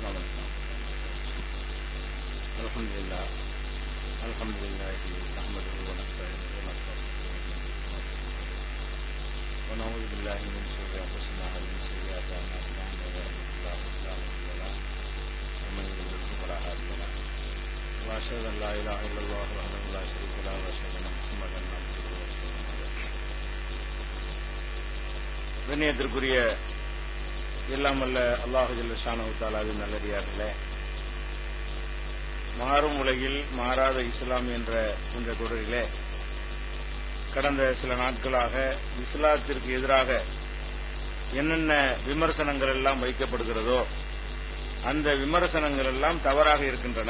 السلام عليكم الحمد لله الحمد لله نحمده ونستعينه ونستغفره ونعوذ بالله من شرور انفسنا ومن سيئات اعمالنا من يهده الله فلا مضل له ومن يضلل فلا هادي له واشهد ان لا اله الا الله وحده لا شريك له واشهد ان محمدا عبده ورسوله கண்ணியத்திற்குரிய எல்லாம் வல்ல அல்லாஹு ஜல்லஷானு தாலாவின் நல்லடியார்களே மாறும் உலகில் மாறாத இஸ்லாம் என்ற இந்த தொடரிலே கடந்த சில நாட்களாக இஸ்லாத்திற்கு எதிராக என்னென்ன விமர்சனங்கள் எல்லாம் வைக்கப்படுகிறதோ அந்த விமர்சனங்கள் எல்லாம் தவறாக இருக்கின்றன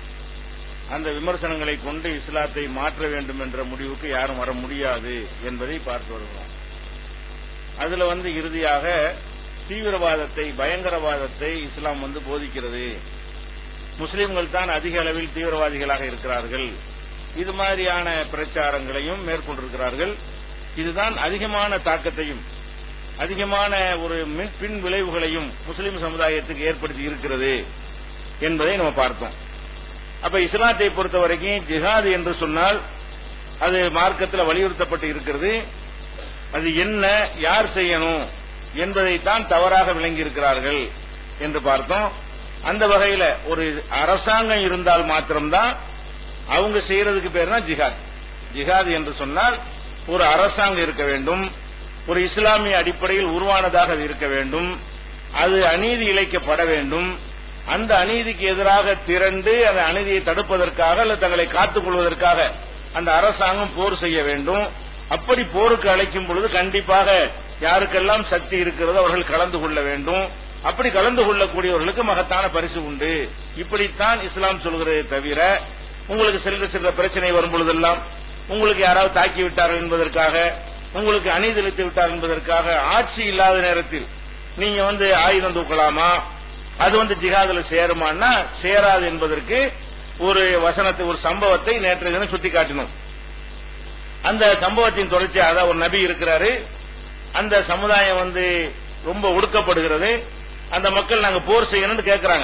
அந்த விமர்சனங்களை கொண்டு இஸ்லாத்தை மாற்ற வேண்டும் என்ற முடிவுக்கு யாரும் வர முடியாது என்பதை பார்த்து வருகிறோம் அதுல வந்து இறுதியாக தீவிரவாதத்தை பயங்கரவாதத்தை இஸ்லாம் வந்து போதிக்கிறது முஸ்லிம்கள் தான் அதிக அளவில் தீவிரவாதிகளாக இருக்கிறார்கள் இது மாதிரியான பிரச்சாரங்களையும் மேற்கொண்டிருக்கிறார்கள் இதுதான் அதிகமான தாக்கத்தையும் அதிகமான ஒரு மின் பின் விளைவுகளையும் முஸ்லிம் சமுதாயத்துக்கு ஏற்படுத்தி இருக்கிறது என்பதை நம்ம பார்த்தோம் அப்ப இஸ்லாத்தை பொறுத்த வரைக்கும் ஜிஹாது என்று சொன்னால் அது மார்க்கத்தில் வலியுறுத்தப்பட்டு இருக்கிறது அது என்ன யார் செய்யணும் என்பதைத்தான் தவறாக விளங்கி இருக்கிறார்கள் என்று பார்த்தோம் அந்த வகையில ஒரு அரசாங்கம் இருந்தால் மாத்திரம்தான் அவங்க செய்யறதுக்கு பேர் தான் ஜிஹாத் ஜிஹாத் என்று சொன்னால் ஒரு அரசாங்கம் இருக்க வேண்டும் ஒரு இஸ்லாமிய அடிப்படையில் உருவானதாக அது இருக்க வேண்டும் அது அநீதி இழைக்கப்பட வேண்டும் அந்த அநீதிக்கு எதிராக திரண்டு அந்த அநீதியை தடுப்பதற்காக அல்லது தங்களை காத்துக் கொள்வதற்காக அந்த அரசாங்கம் போர் செய்ய வேண்டும் அப்படி போருக்கு அழைக்கும் பொழுது கண்டிப்பாக யாருக்கெல்லாம் சக்தி இருக்கிறதோ அவர்கள் கலந்து கொள்ள வேண்டும் அப்படி கலந்து கொள்ளக்கூடியவர்களுக்கு மகத்தான பரிசு உண்டு இப்படித்தான் இஸ்லாம் சொல்கிறதே தவிர உங்களுக்கு சில சில பிரச்சனை வரும் பொழுதெல்லாம் உங்களுக்கு யாராவது தாக்கி விட்டார்கள் என்பதற்காக உங்களுக்கு அநீதி இழைத்து விட்டார் என்பதற்காக ஆட்சி இல்லாத நேரத்தில் நீங்க வந்து ஆயுதம் தூக்கலாமா அது வந்து ஜிஹாதுல சேருமான்னா சேராது என்பதற்கு ஒரு வசனத்தை ஒரு சம்பவத்தை நேற்றைய தினம் சுட்டி காட்டினோம் அந்த சம்பவத்தின் தொடர்ச்சியாக அதாவது ஒரு நபி இருக்கிறாரு அந்த சமுதாயம் வந்து ரொம்ப ஒடுக்கப்படுகிறது அந்த மக்கள் நாங்க போர் செய்யணும்னு கேட்கறாங்க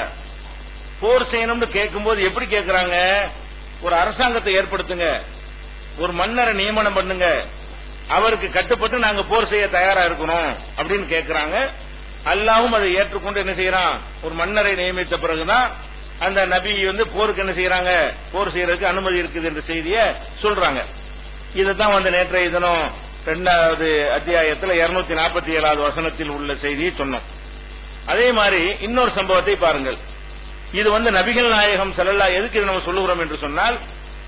போர் செய்யணும்னு கேட்கும்போது எப்படி கேட்கறாங்க ஒரு அரசாங்கத்தை ஏற்படுத்துங்க ஒரு மன்னரை நியமனம் பண்ணுங்க அவருக்கு கட்டுப்பட்டு நாங்க போர் செய்ய தயாரா இருக்கணும் அப்படின்னு கேட்கறாங்க அல்லாவும் அதை ஏற்றுக்கொண்டு என்ன செய்யறான் ஒரு மன்னரை நியமித்த பிறகுதான் அந்த நபி வந்து போருக்கு என்ன செய்யறாங்க போர் செய்யறதுக்கு அனுமதி இருக்குது என்ற செய்தியை சொல்றாங்க இதுதான் வந்து நேற்றைய தினம் இரண்டாவது அத்தியாயத்தில் இருநூத்தி நாற்பத்தி ஏழாவது வசனத்தில் உள்ள செய்தியை சொன்னோம் அதே மாதிரி இன்னொரு சம்பவத்தை பாருங்கள் இது வந்து நபிகள் நாயகம் செல்லல்லா எதுக்கு இதை நம்ம சொல்லுகிறோம் என்று சொன்னால்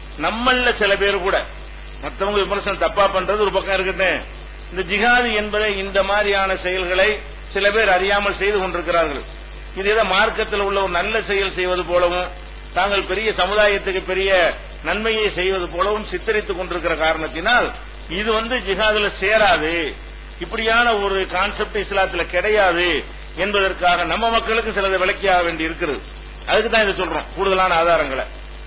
நம்மள சில பேர் கூட மற்றவங்க விமர்சனம் தப்பா பண்றது ஒரு பக்கம் இருக்கட்டும் இந்த ஜிகாது என்பதை இந்த மாதிரியான செயல்களை சில பேர் அறியாமல் செய்து கொண்டிருக்கிறார்கள் இது ஏதோ மார்க்கத்தில் உள்ள ஒரு நல்ல செயல் செய்வது போலவும் தாங்கள் பெரிய சமுதாயத்துக்கு பெரிய நன்மையை செய்வது போலவும் சித்தரித்துக் கொண்டிருக்கிற காரணத்தினால் இது வந்து ஜிஹாதுல சேராது இப்படியான ஒரு கான்செப்ட் இஸ்லாத்துல கிடையாது என்பதற்காக நம்ம மக்களுக்கு சிலதை விளக்கியாக வேண்டி இருக்கிறது அதுக்கு தான் இதை சொல்றோம் கூடுதலான ஆதாரங்களை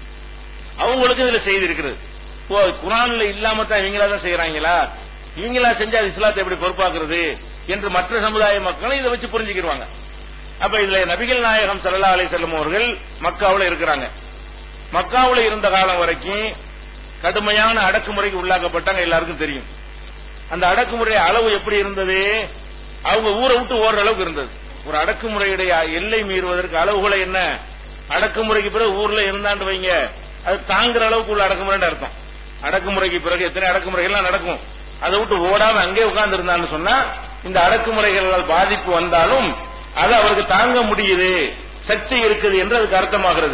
அவங்களுக்கு இதுல செய்தி இருக்கிறது ஓ குரான்ல இல்லாம தான் இவங்களா தான் செய்யறாங்களா இவங்களா செஞ்சு அது இஸ்லாத்தை எப்படி பொறுப்பாக்குறது என்று மற்ற சமுதாய மக்களும் இதை வச்சு புரிஞ்சுக்கிடுவாங்க அப்ப இதுல நபிகள் நாயகம் சல்லா அலி செல்லம் அவர்கள் மக்காவுல இருக்கிறாங்க மக்காவுல இருந்த காலம் வரைக்கும் கடுமையான அடக்குமுறைக்கு உள்ளாக்கப்பட்டாங்க எல்லாருக்கும் தெரியும் அந்த அடக்குமுறை அளவு எப்படி இருந்தது அவங்க ஊரை விட்டு ஓடுற அளவுக்கு இருந்தது ஒரு அடக்குமுறையுடைய எல்லை மீறுவதற்கு அளவுகளை என்ன அடக்குமுறைக்கு பிறகு ஊர்ல இருந்தாண்டு வைங்க அது தாங்குற அளவுக்கு உள்ள அடக்குமுறைன்னு அர்த்தம் அடக்குமுறைக்கு பிறகு எத்தனை அடக்குமுறைகள்லாம் நடக்கும் அதை விட்டு ஓடாம அங்கே உட்கார்ந்து இருந்தான்னு சொன்னா இந்த அடக்குமுறைகளால் பாதிப்பு வந்தாலும் அது அவருக்கு தாங்க முடியுது சக்தி இருக்குது என்று அதுக்கு அர்த்தமாகிறது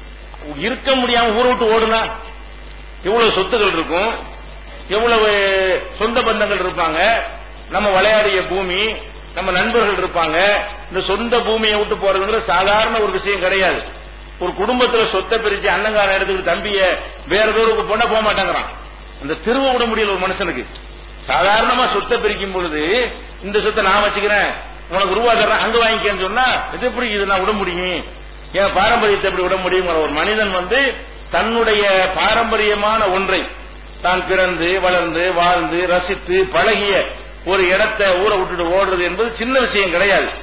இருக்க முடியாம ஊரை விட்டு ஓடுனா எவ்வளவு சொத்துகள் இருக்கும் எவ்வளவு சொந்த பந்தங்கள் இருப்பாங்க நம்ம விளையாடிய பூமி நம்ம நண்பர்கள் இருப்பாங்க இந்த சொந்த பூமியை விட்டு போறதுங்கிற சாதாரண ஒரு விஷயம் கிடையாது ஒரு குடும்பத்துல சொத்தை பிரிச்சு அண்ணங்கார இடத்துக்கு தம்பிய வேற தூரத்துக்கு போனா போக மாட்டேங்கிறான் அந்த திருவ விட முடியல ஒரு மனுஷனுக்கு சாதாரணமா சொத்தை பிரிக்கும் பொழுது இந்த சொத்தை நான் வச்சுக்கிறேன் உனக்கு ரூபா தர்றேன் அங்க வாங்கிக்கன்னு சொன்னா இது எப்படி இது நான் விட முடியும் என் பாரம்பரியத்தை எப்படி விட முடியும் ஒரு மனிதன் வந்து தன்னுடைய பாரம்பரியமான ஒன்றை தான் பிறந்து வளர்ந்து வாழ்ந்து ரசித்து பழகிய ஒரு இடத்தை ஊரை விட்டுட்டு ஓடுறது என்பது சின்ன விஷயம் கிடையாது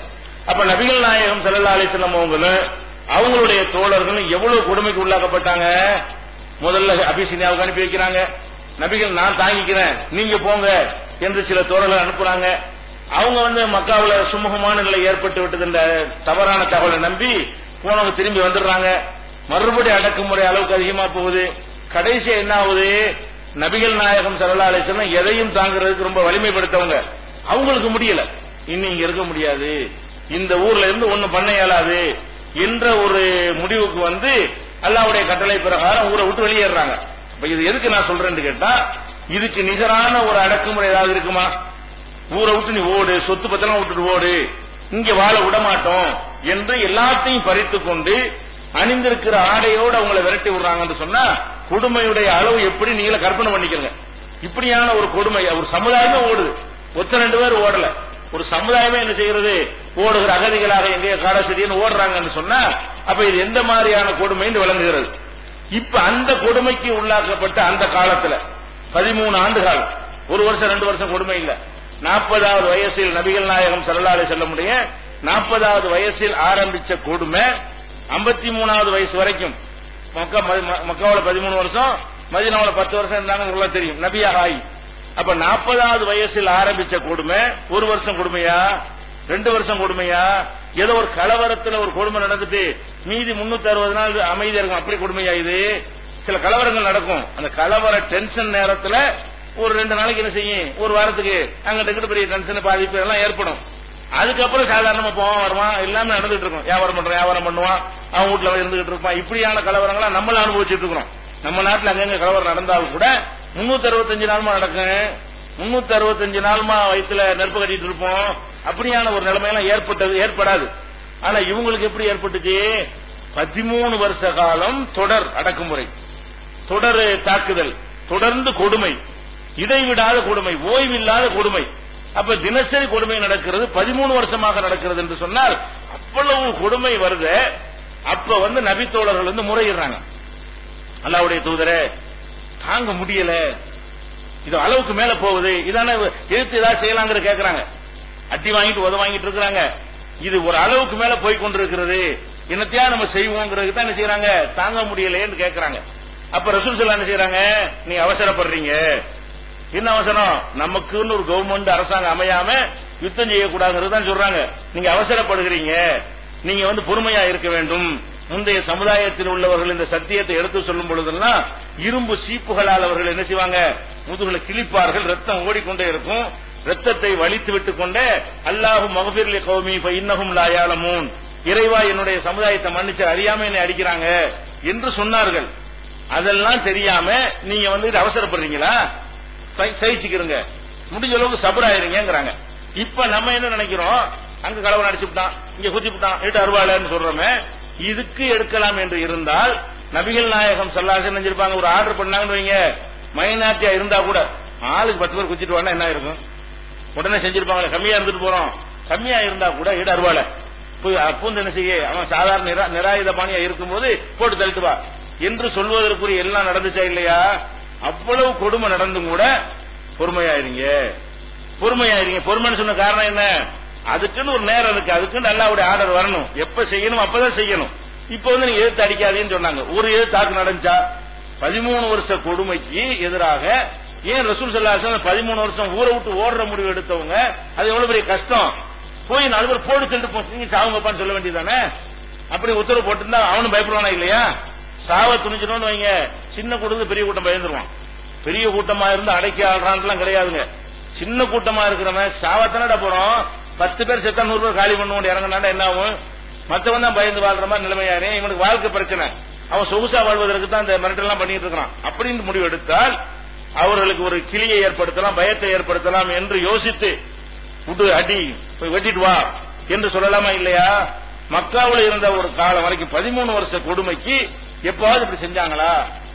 அப்ப நபிகள் நாயகம் ஸல்லல்லாஹு அலைஹி வஸல்லம் அவங்களும் அவங்களுடைய தோழர்களும் எவ்வளவு கொடுமைக்கு உள்ளாக்கப்பட்டாங்க முதல்ல அபிசினியாவுக்கு அனுப்பி வைக்கிறாங்க நபிகள் நான் தாங்கிக்கிறேன் நீங்க போங்க என்று சில தோழர்கள் அனுப்புறாங்க அவங்க வந்து மக்காவுல சுமூகமான நிலை ஏற்பட்டு விட்டது என்ற தவறான தகவலை நம்பி போனவங்க திரும்பி வந்துடுறாங்க மறுபடி அடக்குமுறை அளவுக்கு அதிகமா போகுது கடைசி என்ன ஆகுது நபிகள் நாயகம் ஸல்லல்லாஹு அலைஹி வஸல்லம் எதையும் தாங்குறதுக்கு ரொம்ப வலிமைப்படுத்தவங்க அவங்களுக்கு முடியல இன்னும் இங்க இருக்க முடியாது இந்த ஊர்ல இருந்து ஒண்ணும் பண்ண இயலாது என்ற ஒரு முடிவுக்கு வந்து அல்லாஹ்வுடைய கட்டளை பிரகாரம் ஊரை விட்டு வெளியேறாங்க இப்ப இது எதுக்கு நான் சொல்றேன்னு கேட்டா இதுக்கு நிகரான ஒரு அடக்குமுறை ஏதாவது இருக்குமா ஊரை விட்டு நீ ஓடு சொத்து பத்தெல்லாம் விட்டுட்டு ஓடு இங்க வாழ விட மாட்டோம் என்று எல்லாத்தையும் பறித்து கொண்டு அணிந்திருக்கிற ஆடையோடு அவங்களை விரட்டி விடுறாங்கன்னு சொன்னா கொடுமையுடைய அளவு எப்படி நீங்கள கற்பனை பண்ணிக்கிறங்க இப்படியான ஒரு கொடுமை ஒரு சமுதாயமே ஓடுது ஒத்த ரெண்டு பேர் ஓடல ஒரு சமுதாயமே என்ன செய்கிறது ஓடுகிற அகதிகளாக எங்கேயோ காடசெடின்னு ஓடுறாங்கன்னு சொன்னா அப்ப இது எந்த மாதிரியான கொடுமைன்னு விளங்குகிறது இப்ப அந்த கொடுமைக்கு உள்ளாக்கப்பட்ட அந்த காலத்துல பதிமூணு ஆண்டு காலம் ஒரு வருஷம் ரெண்டு வருஷம் கொடுமை இல்ல நாற்பதாவது வயசில் நபிகள் நாயகம் ஸல்லல்லாஹு அலைஹி வஸல்லம் உடைய நாற்பதாவது வயசில் ஆரம்பிச்ச கொடுமை ஐம்பத்தி மூணாவது வயசு வரைக்கும் மக்கா மக்காவுல பதிமூணு வருஷம் மதினாவுல பத்து வருஷம் இருந்தாங்க உங்களுக்கு தெரியும் நபியாக ஆகி அப்ப நாற்பதாவது வயசில் ஆரம்பிச்ச கொடுமை ஒரு வருஷம் கொடுமையா ரெண்டு வருஷம் கொடுமையா ஏதோ ஒரு கலவரத்துல ஒரு கொடுமை நடந்துட்டு மீதி முன்னூத்தி அறுபது நாள் அமைதியா இருக்கும் அப்படி கொடுமையா இது சில கலவரங்கள் நடக்கும் அந்த கலவர டென்ஷன் நேரத்துல ஒரு ரெண்டு நாளைக்கு என்ன செய்யும் ஒரு வாரத்துக்கு அங்கிட்ட இங்கிட்ட பெரிய டென்ஷன் பாதிப்பு எல்லாம் ஏற்படும் அதுக்கப்புறம் சாதாரணமா போவான் வருவான் எல்லாமே நடந்துட்டு இருக்கும் வியாபாரம் பண்றான் வியாபாரம் பண்ணுவான் அவன் வீட்டுல இருந்துகிட்டு இருப்பான் இப்படியான கலவரங்களா நம்மள அனுபவிச்சுட்டு இருக்கிறோம் நம்ம நாட்டுல அங்கங்க கலவரம் நடந்தாலும் கூட முன்னூத்தி அறுபத்தஞ்சு நாளுமா நடக்கும் முன்னூத்தி அறுபத்தஞ்சு நாளுமா வயிற்றுல நெருப்பு கட்டிட்டு இருப்போம் அப்படியான ஒரு நிலைமையெல்லாம் ஏற்பட்டது ஏற்படாது ஆனா இவங்களுக்கு எப்படி ஏற்பட்டுச்சு பதிமூணு வருஷ காலம் தொடர் அடக்குமுறை தொடர் தாக்குதல் தொடர்ந்து கொடுமை இடைவிடாத கொடுமை ஓய்வில்லாத கொடுமை அப்ப தினசரி கொடுமை நடக்கிறது பதிமூணு வருஷமாக நடக்கிறது என்று சொன்னால் அவ்வளவு கொடுமை வருது அப்ப வந்து நபித்தோழர்கள் வந்து முறையிடுறாங்க அல்லாவுடைய தூதரே தாங்க முடியல இது அளவுக்கு மேல போகுது இதான எதிர்த்து ஏதாவது செய்யலாங்கிற கேக்குறாங்க அட்டி வாங்கிட்டு உத வாங்கிட்டு இருக்கிறாங்க இது ஒரு அளவுக்கு மேல போய் கொண்டிருக்கிறது என்னத்தையா நம்ம செய்வோங்கிறது தான் என்ன செய்யறாங்க தாங்க முடியலையேன்னு கேக்குறாங்க அப்ப ரசூல் சொல்லா என்ன செய்யறாங்க நீ அவசரப்படுறீங்க என்ன அவசரம் நமக்குன்னு ஒரு கவர்மெண்ட் அரசாங்கம் அமையாம யுத்தம் செய்யக்கூடாதுங்கிறது தான் சொல்றாங்க நீங்க அவசரப்படுகிறீங்க நீங்க வந்து பொறுமையா இருக்க வேண்டும் முந்தைய சமுதாயத்தில் உள்ளவர்கள் இந்த சத்தியத்தை எடுத்து சொல்லும் பொழுதெல்லாம் இரும்பு சீப்புகளால் அவர்கள் என்ன செய்வாங்க முதுகுல கிழிப்பார்கள் ரத்தம் ஓடிக்கொண்டே இருக்கும் ரத்தத்தை வலித்து விட்டுக் கொண்டே அல்லாஹு மகபிர்லி கௌமி இப்ப இன்னகும் லாயாலமூன் இறைவா என்னுடைய சமுதாயத்தை மன்னிச்சு அறியாம என்னை அடிக்கிறாங்க என்று சொன்னார்கள் அதெல்லாம் தெரியாம நீங்க வந்து இது அவசரப்படுறீங்களா சகி- சகிச்சுக்கிறங்க முடிஞ்ச அளவுக்கு சபராயிருங்கிறாங்க இப்ப நம்ம என்ன நினைக்கிறோம் அங்க கலவரம் அடிச்சு விட்டான் இங்க குத்தி விட்டான் எட்டு அருவாளன்னு சொல்றோமே இதுக்கு எடுக்கலாம் என்று இருந்தால் நபிகள் நாயகம் சொல்லாசன் நினைச்சிருப்பாங்க ஒரு ஆர்டர் பண்ணாங்கன்னு வைங்க மைனாரிட்டியா இருந்தா கூட ஆளுக்கு பத்து பேர் குத்திட்டு வானா என்ன இருக்கும் உடனே செஞ்சிருப்பாங்க கம்மியா இருந்துட்டு போறோம் கம்மியா இருந்தா கூட இட அருவாளை போய் அப்பூந்து என்ன செய்ய அவன் சாதாரண நிரா நிராயுத பாணியா இருக்கும்போது போட்டு தள்ளிட்டு வா என்று சொல்வதற்குரிய எல்லாம் நடந்துச்சா இல்லையா அவ்வளவு கொடுமை நடந்தும் கூட பொறுமையாயிருங்க பொறுமையாயிருங்க பொறுமைன்னு சொன்ன காரணம் என்ன அதுக்குன்னு ஒரு நேரம் இருக்கு அதுக்குன்னு அல்லாவுடைய ஆர்டர் வரணும் எப்ப செய்யணும் அப்பதான் செய்யணும் இப்ப வந்து நீங்க எதிர்த்து அடிக்காதீன்னு சொன்னாங்க ஒரு எதிர்த்து தாக்கு நடந்துச்சா பதிமூணு வருஷ கொடுமைக்கு எதிராக ஏன் ரசூல் சல்லாஹ் பதிமூணு வருஷம் ஊரை விட்டு ஓடுற முடிவு எடுத்தவங்க அது எவ்வளவு பெரிய கஷ்டம் போய் நாலு பேர் போட்டு சொல்லிட்டு போ நீங்க சாவுங்கப்பான்னு சொல்ல வேண்டியதானே அப்படி உத்தரவு போட்டிருந்தா அவனும் பயப்படுவானா இல்லையா சாவ துணிச்சிடணும்னு வைங்க சின்ன கூட்டத்துக்கு பெரிய கூட்டம் பயந்துருவான் பெரிய கூட்டமா இருந்து அடைக்கி ஆடுறான்லாம் கிடையாதுங்க சின்ன கூட்டமா இருக்கிறவன் சாவத்தானடா போறோம் பத்து பேர் செத்தா நூறு பேர் காலி பண்ணுவோம் இறங்கினாண்டா என்ன ஆகும் மத்தவன் தான் பயந்து வாழ்ற மாதிரி நிலைமையாரு இவனுக்கு வாழ்க்கை பிரச்சனை அவன் சொகுசா வாழ்வதற்கு தான் இந்த மிரட்டெல்லாம் பண்ணிட்டு இருக்கிறான் அப்படின்னு முடிவு எடுத்தால் அவர்களுக்கு ஒரு கிளியை ஏற்படுத்தலாம் பயத்தை ஏற்படுத்தலாம் என்று யோசித்து விட்டு அடி போய் வெட்டிட்டு வா என்று சொல்லலாமா இல்லையா மக்காவுல இருந்த ஒரு காலம் வரைக்கும் பதிமூணு வருஷ கொடுமைக்கு எப்பாவது இப்படி செஞ்சாங்களா